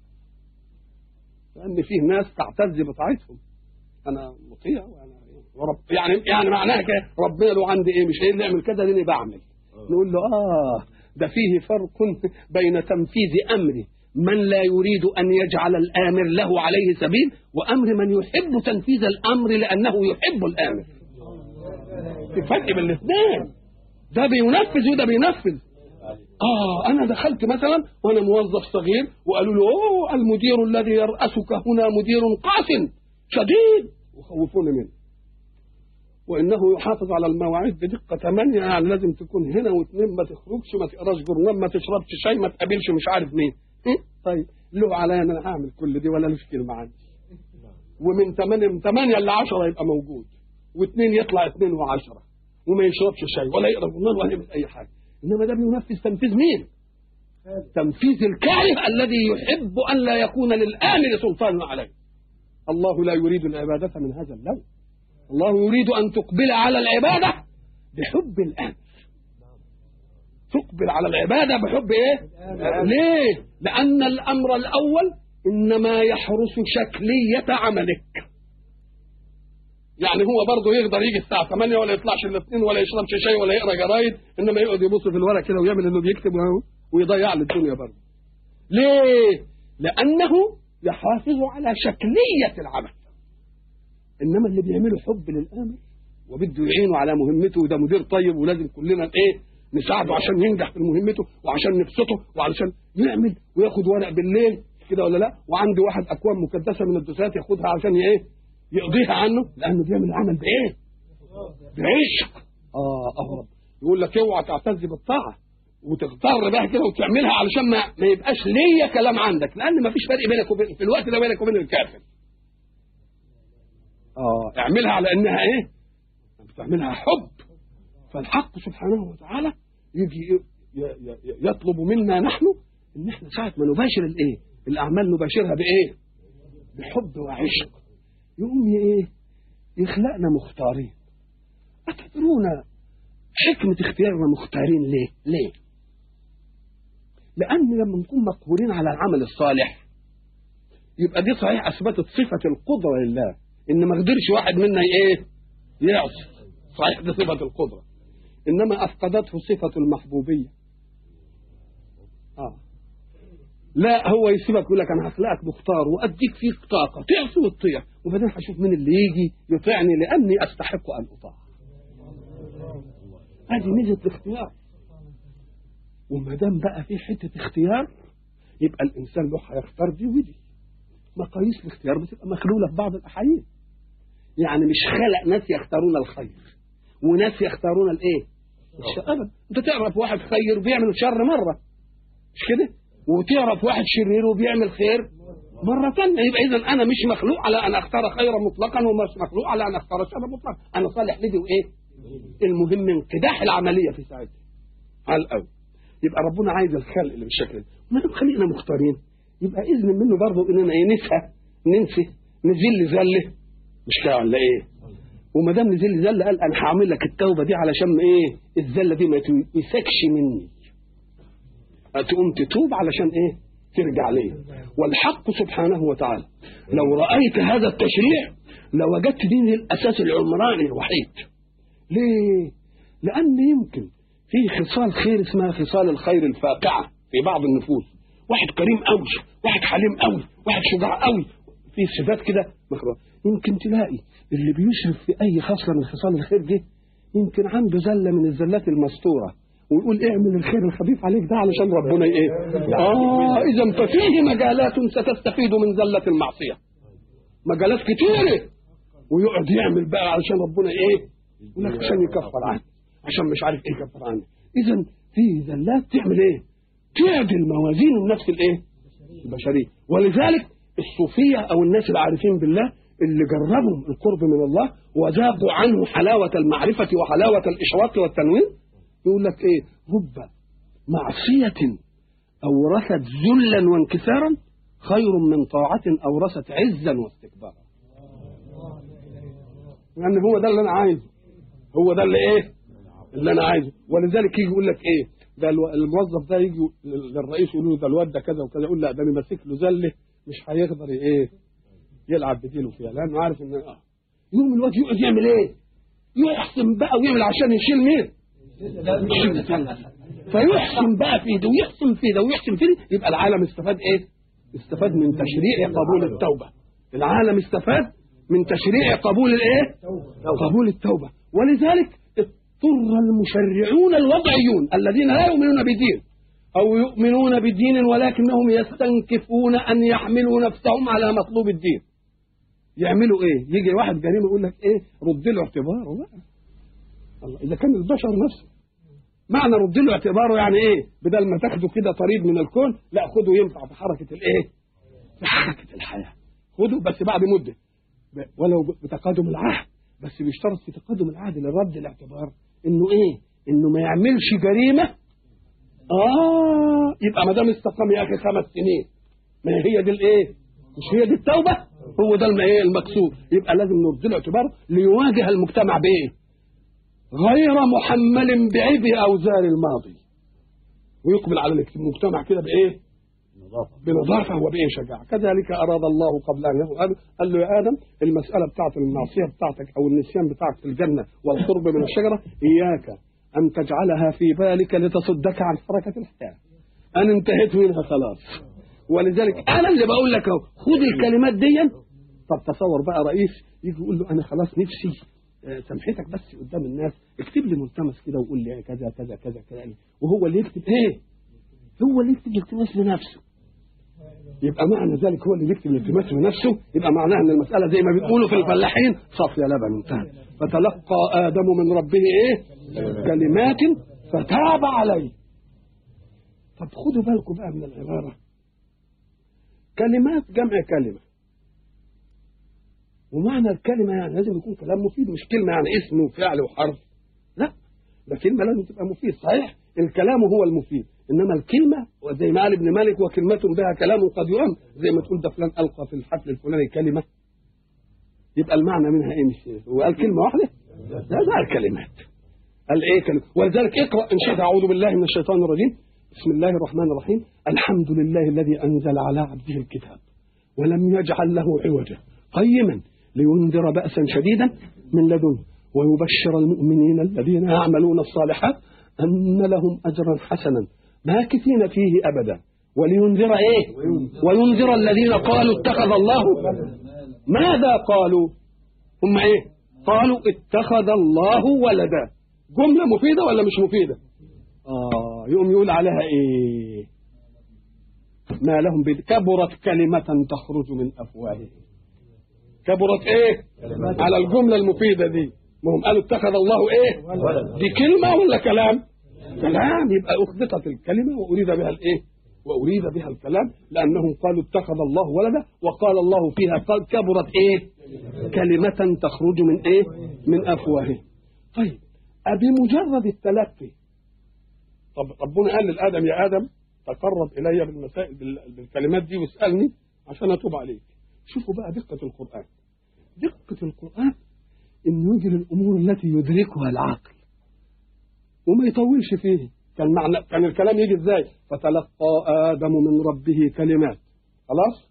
لأن فيه ناس تعتز بطاعتهم أنا مطيع وأنا ورب يعني يعني معناها كده ربنا له عندي إيه مش إيه اللي يعمل كذا لاني بعمل نقول له آه ده فيه فرق بين تنفيذ أمره من لا يريد أن يجعل الآمر له عليه سبيل وأمر من يحب تنفيذ الأمر لأنه يحب الآمر في فرق بين الاثنين ده بينفذ وده بينفذ آه أنا دخلت مثلا وأنا موظف صغير وقالوا له أوه المدير الذي يرأسك هنا مدير قاس شديد وخوفوني منه وانه يحافظ على المواعيد بدقه 8 يعني لازم تكون هنا واثنين ما تخرجش ما تقراش جورنال ما تشربش شاي ما تقابلش مش عارف مين إيه؟ طيب له عليا انا هعمل كل دي ولا ليش كلمه عندي ومن 8 من 8 ل 10 يبقى موجود واثنين يطلع اثنين و10 وما يشربش شاي ولا يقرا جورنال ولا يعمل اي حاجه انما ده بينفذ تنفيذ مين؟ تنفيذ الكاره الذي يحب ان لا يكون للامر سلطان عليه الله لا يريد العباده من هذا اللون الله يريد أن تقبل على العبادة بحب الأمر تقبل على العبادة بحب إيه؟ ليه؟ لأن الأمر الأول إنما يحرس شكلية عملك يعني هو برضه يقدر يجي الساعة 8 ولا يطلعش الاثنين ولا يشربش شاي ولا يقرا جرايد انما يقعد يبص في الورق كده ويعمل انه بيكتب ويضيع له الدنيا برضه. ليه؟ لأنه يحافظ على شكلية العمل. انما اللي بيعمله حب للامر وبده يعينه على مهمته وده مدير طيب ولازم كلنا ايه نساعده عشان ينجح في مهمته وعشان نبسطه وعشان يعمل وياخد ورق بالليل كده ولا لا وعنده واحد اكوام مكدسه من الدسات ياخدها عشان ايه يقضيها عنه لانه بيعمل العمل بايه بعشق اه اه يقول لك اوعى تعتز بالطاعه وتغتر بها كده وتعملها علشان ما, ما يبقاش ليا كلام عندك لان ما فيش فرق بينك وبين في الوقت ده بينك وبين الكافر اه اعملها على انها ايه بتعملها حب فالحق سبحانه وتعالى يجي يطلب منا نحن ان احنا ساعه ما نباشر الايه الاعمال نباشرها بايه بحب وعشق يقوم ايه يخلقنا مختارين أتدرون حكمة اختيارنا مختارين ليه ليه لأن لما نكون مقبولين على العمل الصالح يبقى دي صحيح أثبتت صفة القدرة لله إن ما قدرش واحد منا إيه يعصي صحيح دي صفة القدرة إنما أفقدته صفة المحبوبية آه لا هو يسيبك يقول لك انا هخلقك مختار واديك فيك طاقه تعصي وتطيع وبعدين هشوف مين اللي يجي يطيعني لاني استحق ان اطاع. هذه ميزه الاختيار. وما دام بقى في حته اختيار يبقى الانسان له هيختار دي ودي. مقاييس الاختيار بتبقى مخلوله في بعض الاحايين. يعني مش خلق ناس يختارون الخير وناس يختارون الايه؟ الشر ابدا انت تعرف واحد خير بيعمل شر مره مش كده؟ وتعرف واحد شرير وبيعمل خير مرة ثانية يبقى إذا أنا مش مخلوق على أن أختار خيرا مطلقا ومش مخلوق على أن أختار شرا مطلقا أنا صالح لدي وإيه؟ المهم انقداح العملية في ساعتها على الأول يبقى ربنا عايز الخلق اللي بالشكل ده ما دام خلقنا مختارين يبقى إذن منه برضه إننا إيه نسهى ننسى نزل زلة مش كده ولا إيه؟ وما دام نزل زلة قال أنا هعمل لك التوبة دي علشان إيه؟ الزلة دي ما يسكش مني تقوم تتوب علشان ايه ترجع ليه والحق سبحانه وتعالى لو رأيت هذا التشريع لوجدت دين الأساس العمراني الوحيد ليه لأن يمكن في خصال خير اسمها خصال الخير الفاقعة في بعض النفوس واحد كريم قوي واحد حليم قوي واحد شجاع قوي في صفات كده مخلوق يمكن تلاقي اللي بيشرف في أي خصلة من خصال الخير دي يمكن عنده زلة من الزلات المستورة ويقول اعمل الخير الخفيف عليك ده علشان ربنا ايه اه اذا ففيه مجالات ستستفيد من زلة المعصية مجالات كتيرة ويقعد يعمل بقى علشان ربنا ايه يقول لك عشان يكفر عنه عشان مش عارف ايه يكفر عنه اذا في زلات تعمل ايه تعدل موازين النفس الايه البشرية ولذلك الصوفية او الناس العارفين بالله اللي جربوا القرب من الله وذاقوا عنه حلاوة المعرفة وحلاوة الإشراق والتنوير يقول لك ايه رب معصية أورثت ذلا وانكسارا خير من طاعة أورثت عزا واستكبارا يعني هو ده اللي أنا عايزه هو ده اللي إيه اللي أنا عايزه ولذلك يجي يقول لك إيه ده الموظف ده يجي للرئيس يقول له ده الواد ده كذا وكذا يقول لا ده أنا ماسك له زلة مش هيقدر إيه يلعب بديله فيها لأنه عارف إن آه يوم الواد يقعد يعمل إيه يحسن بقى ويعمل عشان يشيل مين فيحسن بقى في ده ويحسن في ده ويحسن في ده يبقى العالم استفاد ايه؟ استفاد من تشريع قبول التوبة العالم استفاد من تشريع قبول الايه؟ قبول التوبة ولذلك اضطر المشرعون الوضعيون الذين لا يؤمنون بدين أو يؤمنون بدين ولكنهم يستنكفون أن يحملوا نفسهم على مطلوب الدين يعملوا ايه؟ يجي واحد جريمة يقول لك ايه؟ رد له اعتباره بقى الله إذا كان البشر نفسه معنى رد له اعتباره يعني ايه بدل ما تاخده كده طريد من الكون لا خده ينفع في حركة الايه في حركة الحياة خده بس بعد مدة ولو بتقادم العهد بس بيشترط في تقادم العهد لرد الاعتبار انه ايه انه ما يعملش جريمة اه يبقى ما دام استقام يا اخي خمس سنين ما هي دي الايه مش هي دي التوبة هو ده الم- ايه المقصود يبقى لازم نرد له اعتباره ليواجه المجتمع بايه غير محمل بعبء اوزار الماضي ويقبل على المجتمع كده بايه بنظافه وبايه شجاعه كذلك اراد الله قبل ان يخلق آدم قال له يا ادم المساله بتاعت المعصيه بتاعتك او النسيان بتاعك في الجنه والقرب من الشجره اياك ان تجعلها في بالك لتصدك عن حركه الحياه انا انتهيت منها خلاص ولذلك انا اللي بقول لك اهو خد الكلمات دي طب تصور بقى رئيس يجي يقول له انا خلاص نفسي آه، سامحتك بس قدام الناس اكتب لي ملتمس كده وقول لي كذا كذا كذا كذا وهو اللي يكتب ايه هو اللي يكتب الالتماس لنفسه يبقى معنى ذلك هو اللي بيكتب الالتماس لنفسه يبقى معناها ان المساله زي ما بيقولوا في الفلاحين صافيه لبن انتهى فتلقى ادم من ربه ايه كلمات فتاب عليه طب خدوا بالكم بقى من العباره كلمات جمع كلمه ومعنى الكلمه يعني لازم يكون كلام مفيد مش كلمه يعني اسم وفعل وحرف لا ده كلمه لازم تبقى مفيد صحيح الكلام هو المفيد انما الكلمه زي ما قال ابن مالك وكلمه بها كلام قد يؤم زي ما تقول ده فلان القى في الحفل الفلاني كلمه يبقى المعنى منها ايه مش هو قال كلمه واحده لا ده الكلمات قال ايه كلمه ولذلك اقرا ان شئت اعوذ بالله من الشيطان الرجيم بسم الله الرحمن الرحيم الحمد لله الذي انزل على عبده الكتاب ولم يجعل له عوجا قيما لينذر بأسا شديدا من لدنه ويبشر المؤمنين الذين يعملون الصالحات أن لهم أجرا حسنا ماكثين فيه أبدا ولينذر إيه وينذر الذين قالوا اتخذ الله ماذا قالوا هم إيه قالوا اتخذ الله ولدا جملة مفيدة ولا مش مفيدة آه يقوم يقول عليها إيه ما لهم بد... كبرت كلمة تخرج من أفواههم كبرت ايه على الجملة المفيدة دي ما هم قالوا اتخذ الله ايه دي كلمة ولا كلام كلام يبقى اخبطت الكلمة واريد بها الايه واريد بها الكلام لانهم قالوا اتخذ الله ولدا وقال الله فيها قال كبرت ايه كلمة تخرج من ايه من افواههم طيب بمجرد التلقي طب ربنا قال للادم يا ادم تقرب الي بالمسائل بال- بالكلمات دي واسالني عشان اتوب عليك شوفوا بقى دقة القرآن دقة القرآن إنه يجري الأمور التي يدركها العقل وما يطولش فيه كان معنى كان الكلام يجي ازاي فتلقى آدم من ربه كلمات خلاص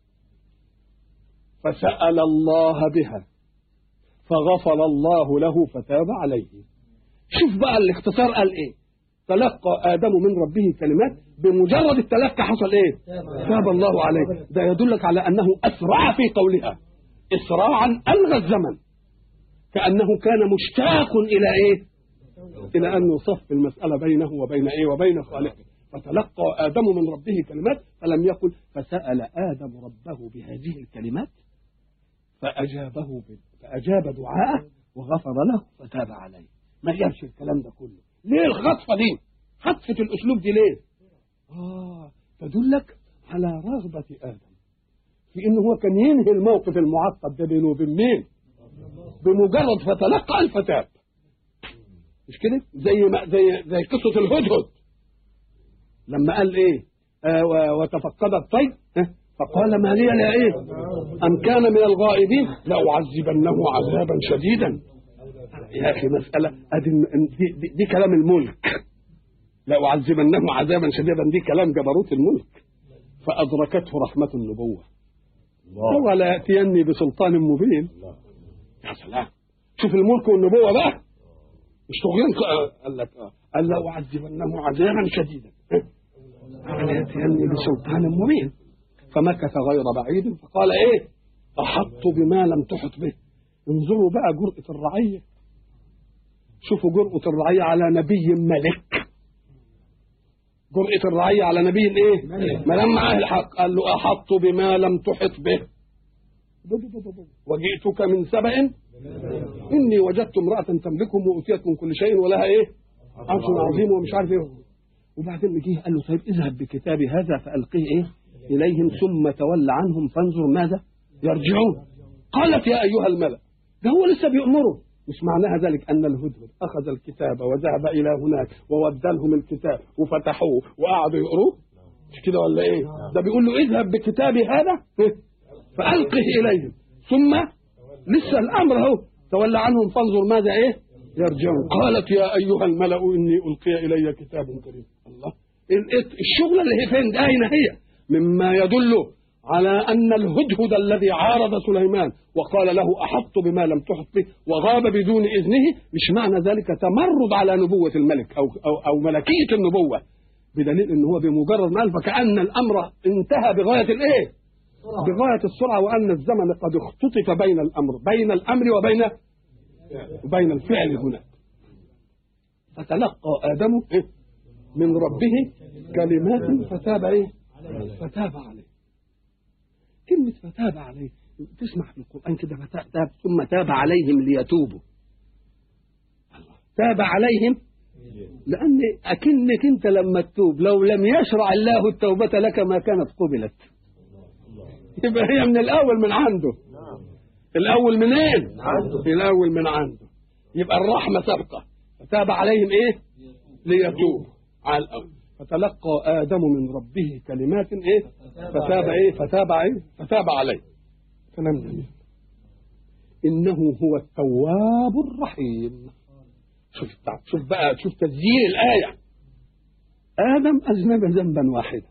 فسأل الله بها فغفر الله له فتاب عليه شوف بقى الاختصار قال ايه تلقى آدم من ربه كلمات بمجرد التلقى حصل ايه تاب الله عليه ده يدلك على أنه أسرع في قولها إسراعا ألغى الزمن كأنه كان مشتاق إلى إيه إلى أن يصف المسألة بينه وبين إيه وبين خالقه فتلقى آدم من ربه كلمات فلم يقل فسأل آدم ربه بهذه الكلمات فأجابه ب- فأجاب دعاءه وغفر له فتاب عليه ما جابش الكلام ده كله ليه الخطفة دي خطفة الأسلوب دي ليه آه تدلك على رغبة آدم في إنه هو كان ينهي الموقف المعقد ده بينه وبين مين بمجرد فتلقى الفتاب مش كده زي ما زي زي قصة الهدهد لما قال ايه آه و- وتفقد الطير ها؟ فقال ما لي لا ايه ام كان من الغائبين لاعذبنه عذابا شديدا يا اخي مساله ادي الم- دي, دي, دي كلام الملك لاعذبنه عذابا شديدا دي كلام جبروت الملك فادركته رحمه النبوه ولا ياتيني بسلطان مبين يا سلام شوف الملك والنبوه بقى مش طغيان ق- قال لك اه قال لاعذبنه عذابا شديدا ولا ياتيني بسلطان مبين فمكث غير بعيد فقال ايه احط بما لم تحط به انظروا بقى جرأة الرعية شوفوا جرأة الرعية على نبي ملك جرأة الرعية على نبي ايه ما لم معاه الحق قال له احط بما لم تحط به وجئتك من سبأ إني وجدت امرأة تملكهم وأوتيت من كل شيء ولها إيه عرش عظيم ومش عارف إيه وبعدين جه قال له طيب اذهب بكتابي هذا فألقيه إيه إليهم ثم تول عنهم فانظر ماذا يرجعون قالت يا أيها الملأ ده هو لسه بيأمره مش معناها ذلك أن الهدهد أخذ الكتاب وذهب إلى هناك وودى لهم الكتاب وفتحوه وقعدوا يقروه مش كده ولا إيه ده بيقول له اذهب بكتابي هذا إيه؟ فألقه إليهم ثم لسه الامر اهو تولى عنهم فانظر ماذا ايه يرجعون قالت يا ايها الملا اني القي الي كتاب كريم الله الشغله اللي هي فين اين هي مما يدل على ان الهدهد الذي عارض سليمان وقال له احط بما لم تحط به وغاب بدون اذنه مش معنى ذلك تمرد على نبوه الملك او او, أو ملكيه النبوه بدليل ان هو بمجرد ما قال فكان الامر انتهى بغايه الايه؟ بغايه السرعه وان الزمن قد اختطف بين الامر بين الامر وبين وبين الفعل هناك فتلقى ادم إيه؟ من ربه كلمات فتاب ايه؟ فتاب عليه كلمة فتاب عليه تسمع في القرآن كده فتاب ثم تاب عليهم ليتوبوا تاب عليهم لأن أكنك أنت لما تتوب لو لم يشرع الله التوبة لك ما كانت قبلت يبقى هي من الأول من عنده الأول منين؟ إيه؟ الأول من عنده يبقى الرحمة سابقة فتاب عليهم إيه؟ ليتوبوا على الأول فتلقى آدم من ربه كلمات إيه؟ فتاب إيه؟ فتاب إيه؟ فتاب عليه كلام جميل إنه هو التواب الرحيم شوف شوف بقى شوف تسجيل الآية آدم أذنب ذنبا واحدا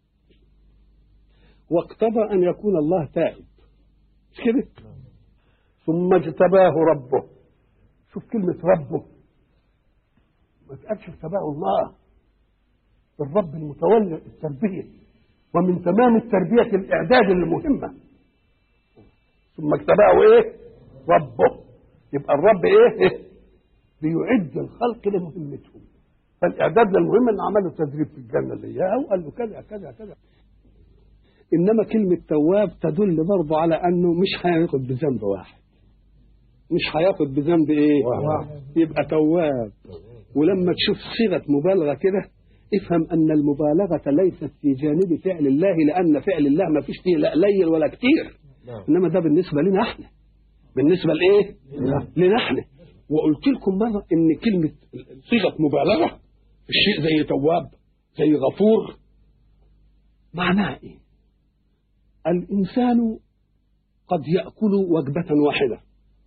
واقتضى أن يكون الله تائب مش كده؟ ثم اجتباه ربه شوف كلمة ربه ما تقالش اجتباه الله الرب المتولي التربية ومن تمام التربية الإعداد المهمة ثم اجتباه إيه؟ ربه يبقى الرب إيه؟ بيعد الخلق لمهمتهم فالإعداد للمهمة إن عملوا تدريب في الجنة اللي إياها وقال له كذا كذا كذا إنما كلمة تواب تدل برضه على أنه مش هياخد بذنب واحد مش هياخد بذنب إيه؟ واحد. يبقى تواب ولما تشوف صيغة مبالغة كده افهم أن المبالغة ليست في جانب فعل الله لأن فعل الله ما فيش فيه لا قليل ولا كتير إنما ده بالنسبة لنا احنا بالنسبة لإيه؟ لنا احنا وقلت لكم مرة إن كلمة صيغة مبالغة في الشيء زي تواب زي غفور معناها إيه؟ الإنسان قد يأكل وجبة واحدة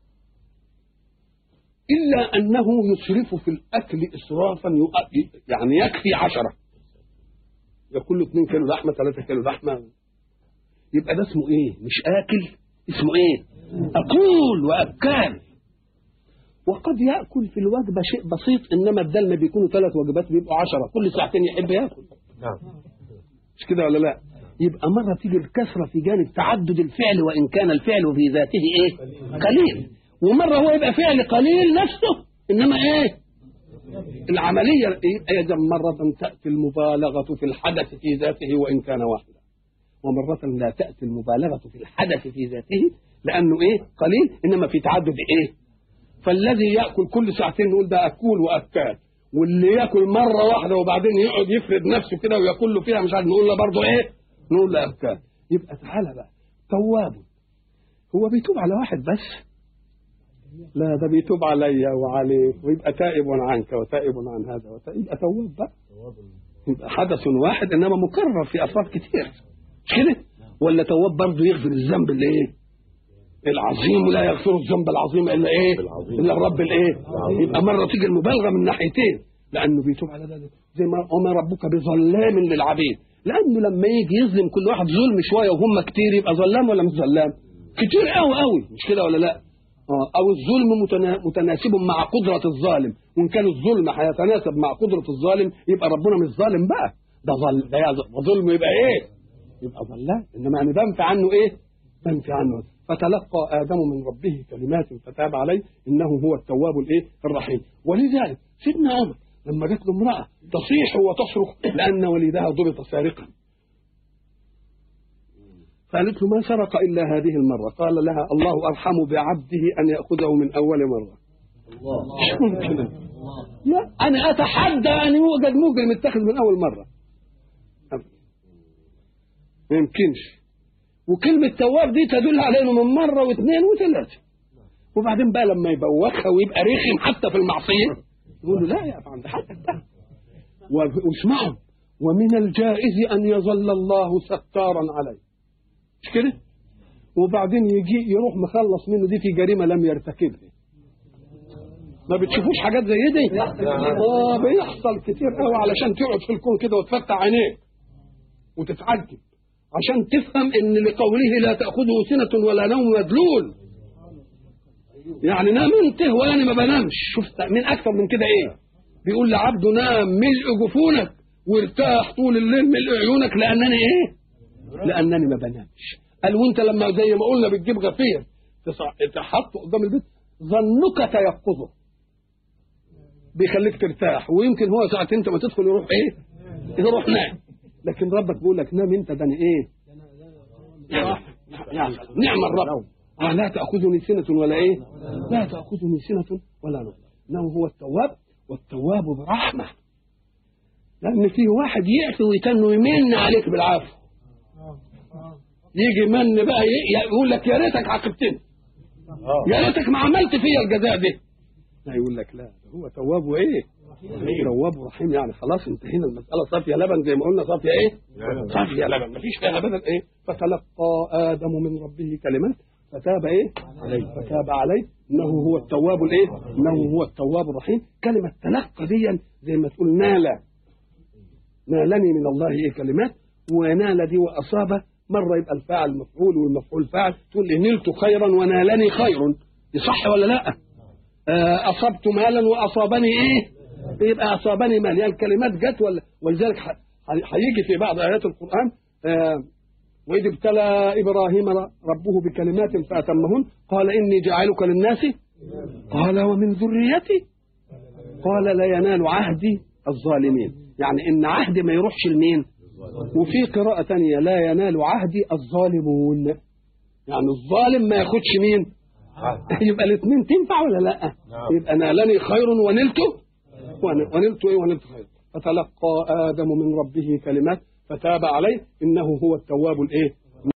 إلا أنه يسرف في الأكل إسرافا يؤ- يعني يكفي عشرة يأكل له 2 كيلو لحمة 3 كيلو لحمة يبقى ده اسمه إيه؟ مش آكل اسمه إيه؟ أقول وأكال وقد يأكل في الوجبة شيء بسيط إنما بدل ما بيكونوا ثلاث وجبات بيبقوا عشرة كل ساعتين يحب ياكل مش كده ولا لا؟ يبقى مرة تيجي الكثرة في جانب تعدد الفعل وإن كان الفعل في ذاته إيه؟ قليل ومرة هو يبقى فعل قليل نفسه إنما إيه؟ العملية إيه؟ أيضا مرة تأتي المبالغة في الحدث في ذاته وإن كان واحدا ومرة لا تأتي المبالغة في الحدث في ذاته لأنه إيه؟ قليل إنما في تعدد إيه؟ فالذي يأكل كل ساعتين نقول ده أكول وأكال واللي ياكل مرة واحدة وبعدين يقعد يفرد نفسه كده وياكل له فيها مش عارف نقول له برضه إيه؟ نقول له أكال يبقى تعالى بقى تواب هو بيتوب على واحد بس لا ده بيتوب علي وعليك ويبقى تائب عنك وتائب عن هذا وتائب يبقى تواب بقى يبقى حدث واحد انما مكرر في افراد كتير مش كده ولا تواب برضه يغفر الذنب اللي ايه العظيم ولا يغفر الذنب العظيم الا ايه الا الرب الايه يبقى مره تيجي المبالغه من ناحيتين لانه بيتوب على ذلك زي ما وما ربك بظلام للعبيد لانه لما يجي يظلم كل واحد ظلم شويه وهم كتير يبقى ظلام ولا مش ظلام كتير قوي قوي مش كده ولا لا آه، او الظلم متنا- متناسب مع قدره الظالم وان كان الظلم هيتناسب مع قدره الظالم يبقى ربنا مش ظالم بقى ده ظل ده يا- ظلم يبقى ايه يبقى ظلام انما يعني بنفي عنه ايه بنفي عنه فتلقى ادم من ربه كلمات فتاب عليه انه هو التواب الايه الرحيم ولذلك سيدنا عمر لما جت له امراه تصيح وتصرخ لان وليدها ضبط سارقا قالت له ما سرق الا هذه المره قال لها الله ارحم بعبده ان ياخذه من اول مره مش ممكن لا انا اتحدى ان يوجد مجرم يتخذ من اول مره أبدا. ما يمكنش وكلمة تواب دي تدل على انه من مرة واثنين وثلاثة وبعدين بقى لما يبوخها ويبقى رخم حتى في المعصية يقول له لا يا أبا عند حقك بقى و- واسمعوا ومن الجائز أن يظل الله ستارا عليه مش كده؟ وبعدين يجي يروح مخلص منه دي في جريمه لم يرتكبها ما بتشوفوش حاجات زي دي اه بيحصل كتير قوي علشان تقعد في الكون كده وتفتح عينيك وتتعجب عشان تفهم ان لقوله لا تاخذه سنه ولا نوم مدلول يعني نام انت وانا ما بنامش شفت من اكثر من كده ايه بيقول لعبده نام ملء جفونك وارتاح طول الليل ملء عيونك لانني ايه لانني ما بنامش قال وانت لما زي ما قلنا بتجيب غفير تصع- تحطه قدام البيت ظنك تيقظه بيخليك ترتاح ويمكن هو ساعة انت ما تدخل يروح ايه يروح نام لكن ربك بيقول لك نام انت ده أنا ايه يعني يعني نعم الرب آه لا تأخذني سنة ولا ايه لا تأخذني سنة ولا نوم انه هو التواب والتواب برحمة لأن في واحد يعفي ويتنه يمن عليك بالعافية يجي من بقى ي- يقول لك يا ريتك عاقبتني يا ريتك ما عملت فيا الجزاء دي لا يقول لك لا ده هو تواب وايه تواب ورحيم يعني خلاص انتهينا المساله صافيه لبن زي ما قلنا صافيه ايه صافيه لبن مفيش فيها ابدا ايه فتلقى ادم من ربه كلمات فتاب ايه عليه فتاب عليه انه هو التواب الايه انه هو التواب الرحيم كلمه تلقى دي زي ما تقول نال نالني من الله ايه كلمات ونال دي واصاب مره يبقى الفاعل مفعول والمفعول فاعل تقول إيه نلت خيرا ونالني خير يصح ولا لا آه، اصبت مالا واصابني ايه يبقى اصابني مال يعني الكلمات جت ولا ولذلك ح- ح- هيجي في بعض ايات القران آه، واذ ابتلى ابراهيم ربه بكلمات فاتمهن قال اني جاعلك للناس قال ومن ذريتي قال لا ينال عهدي الظالمين يعني ان عهدي ما يروحش لمين وفي قراءة تانية لا ينال عهدي الظالمون يعني الظالم ما ياخدش مين يبقى الاثنين تنفع ولا لا يبقى نالني خير ونلت ون- ونلت ايه ونلت خير فتلقى ادم من ربه كلمات فتاب عليه انه هو التواب الايه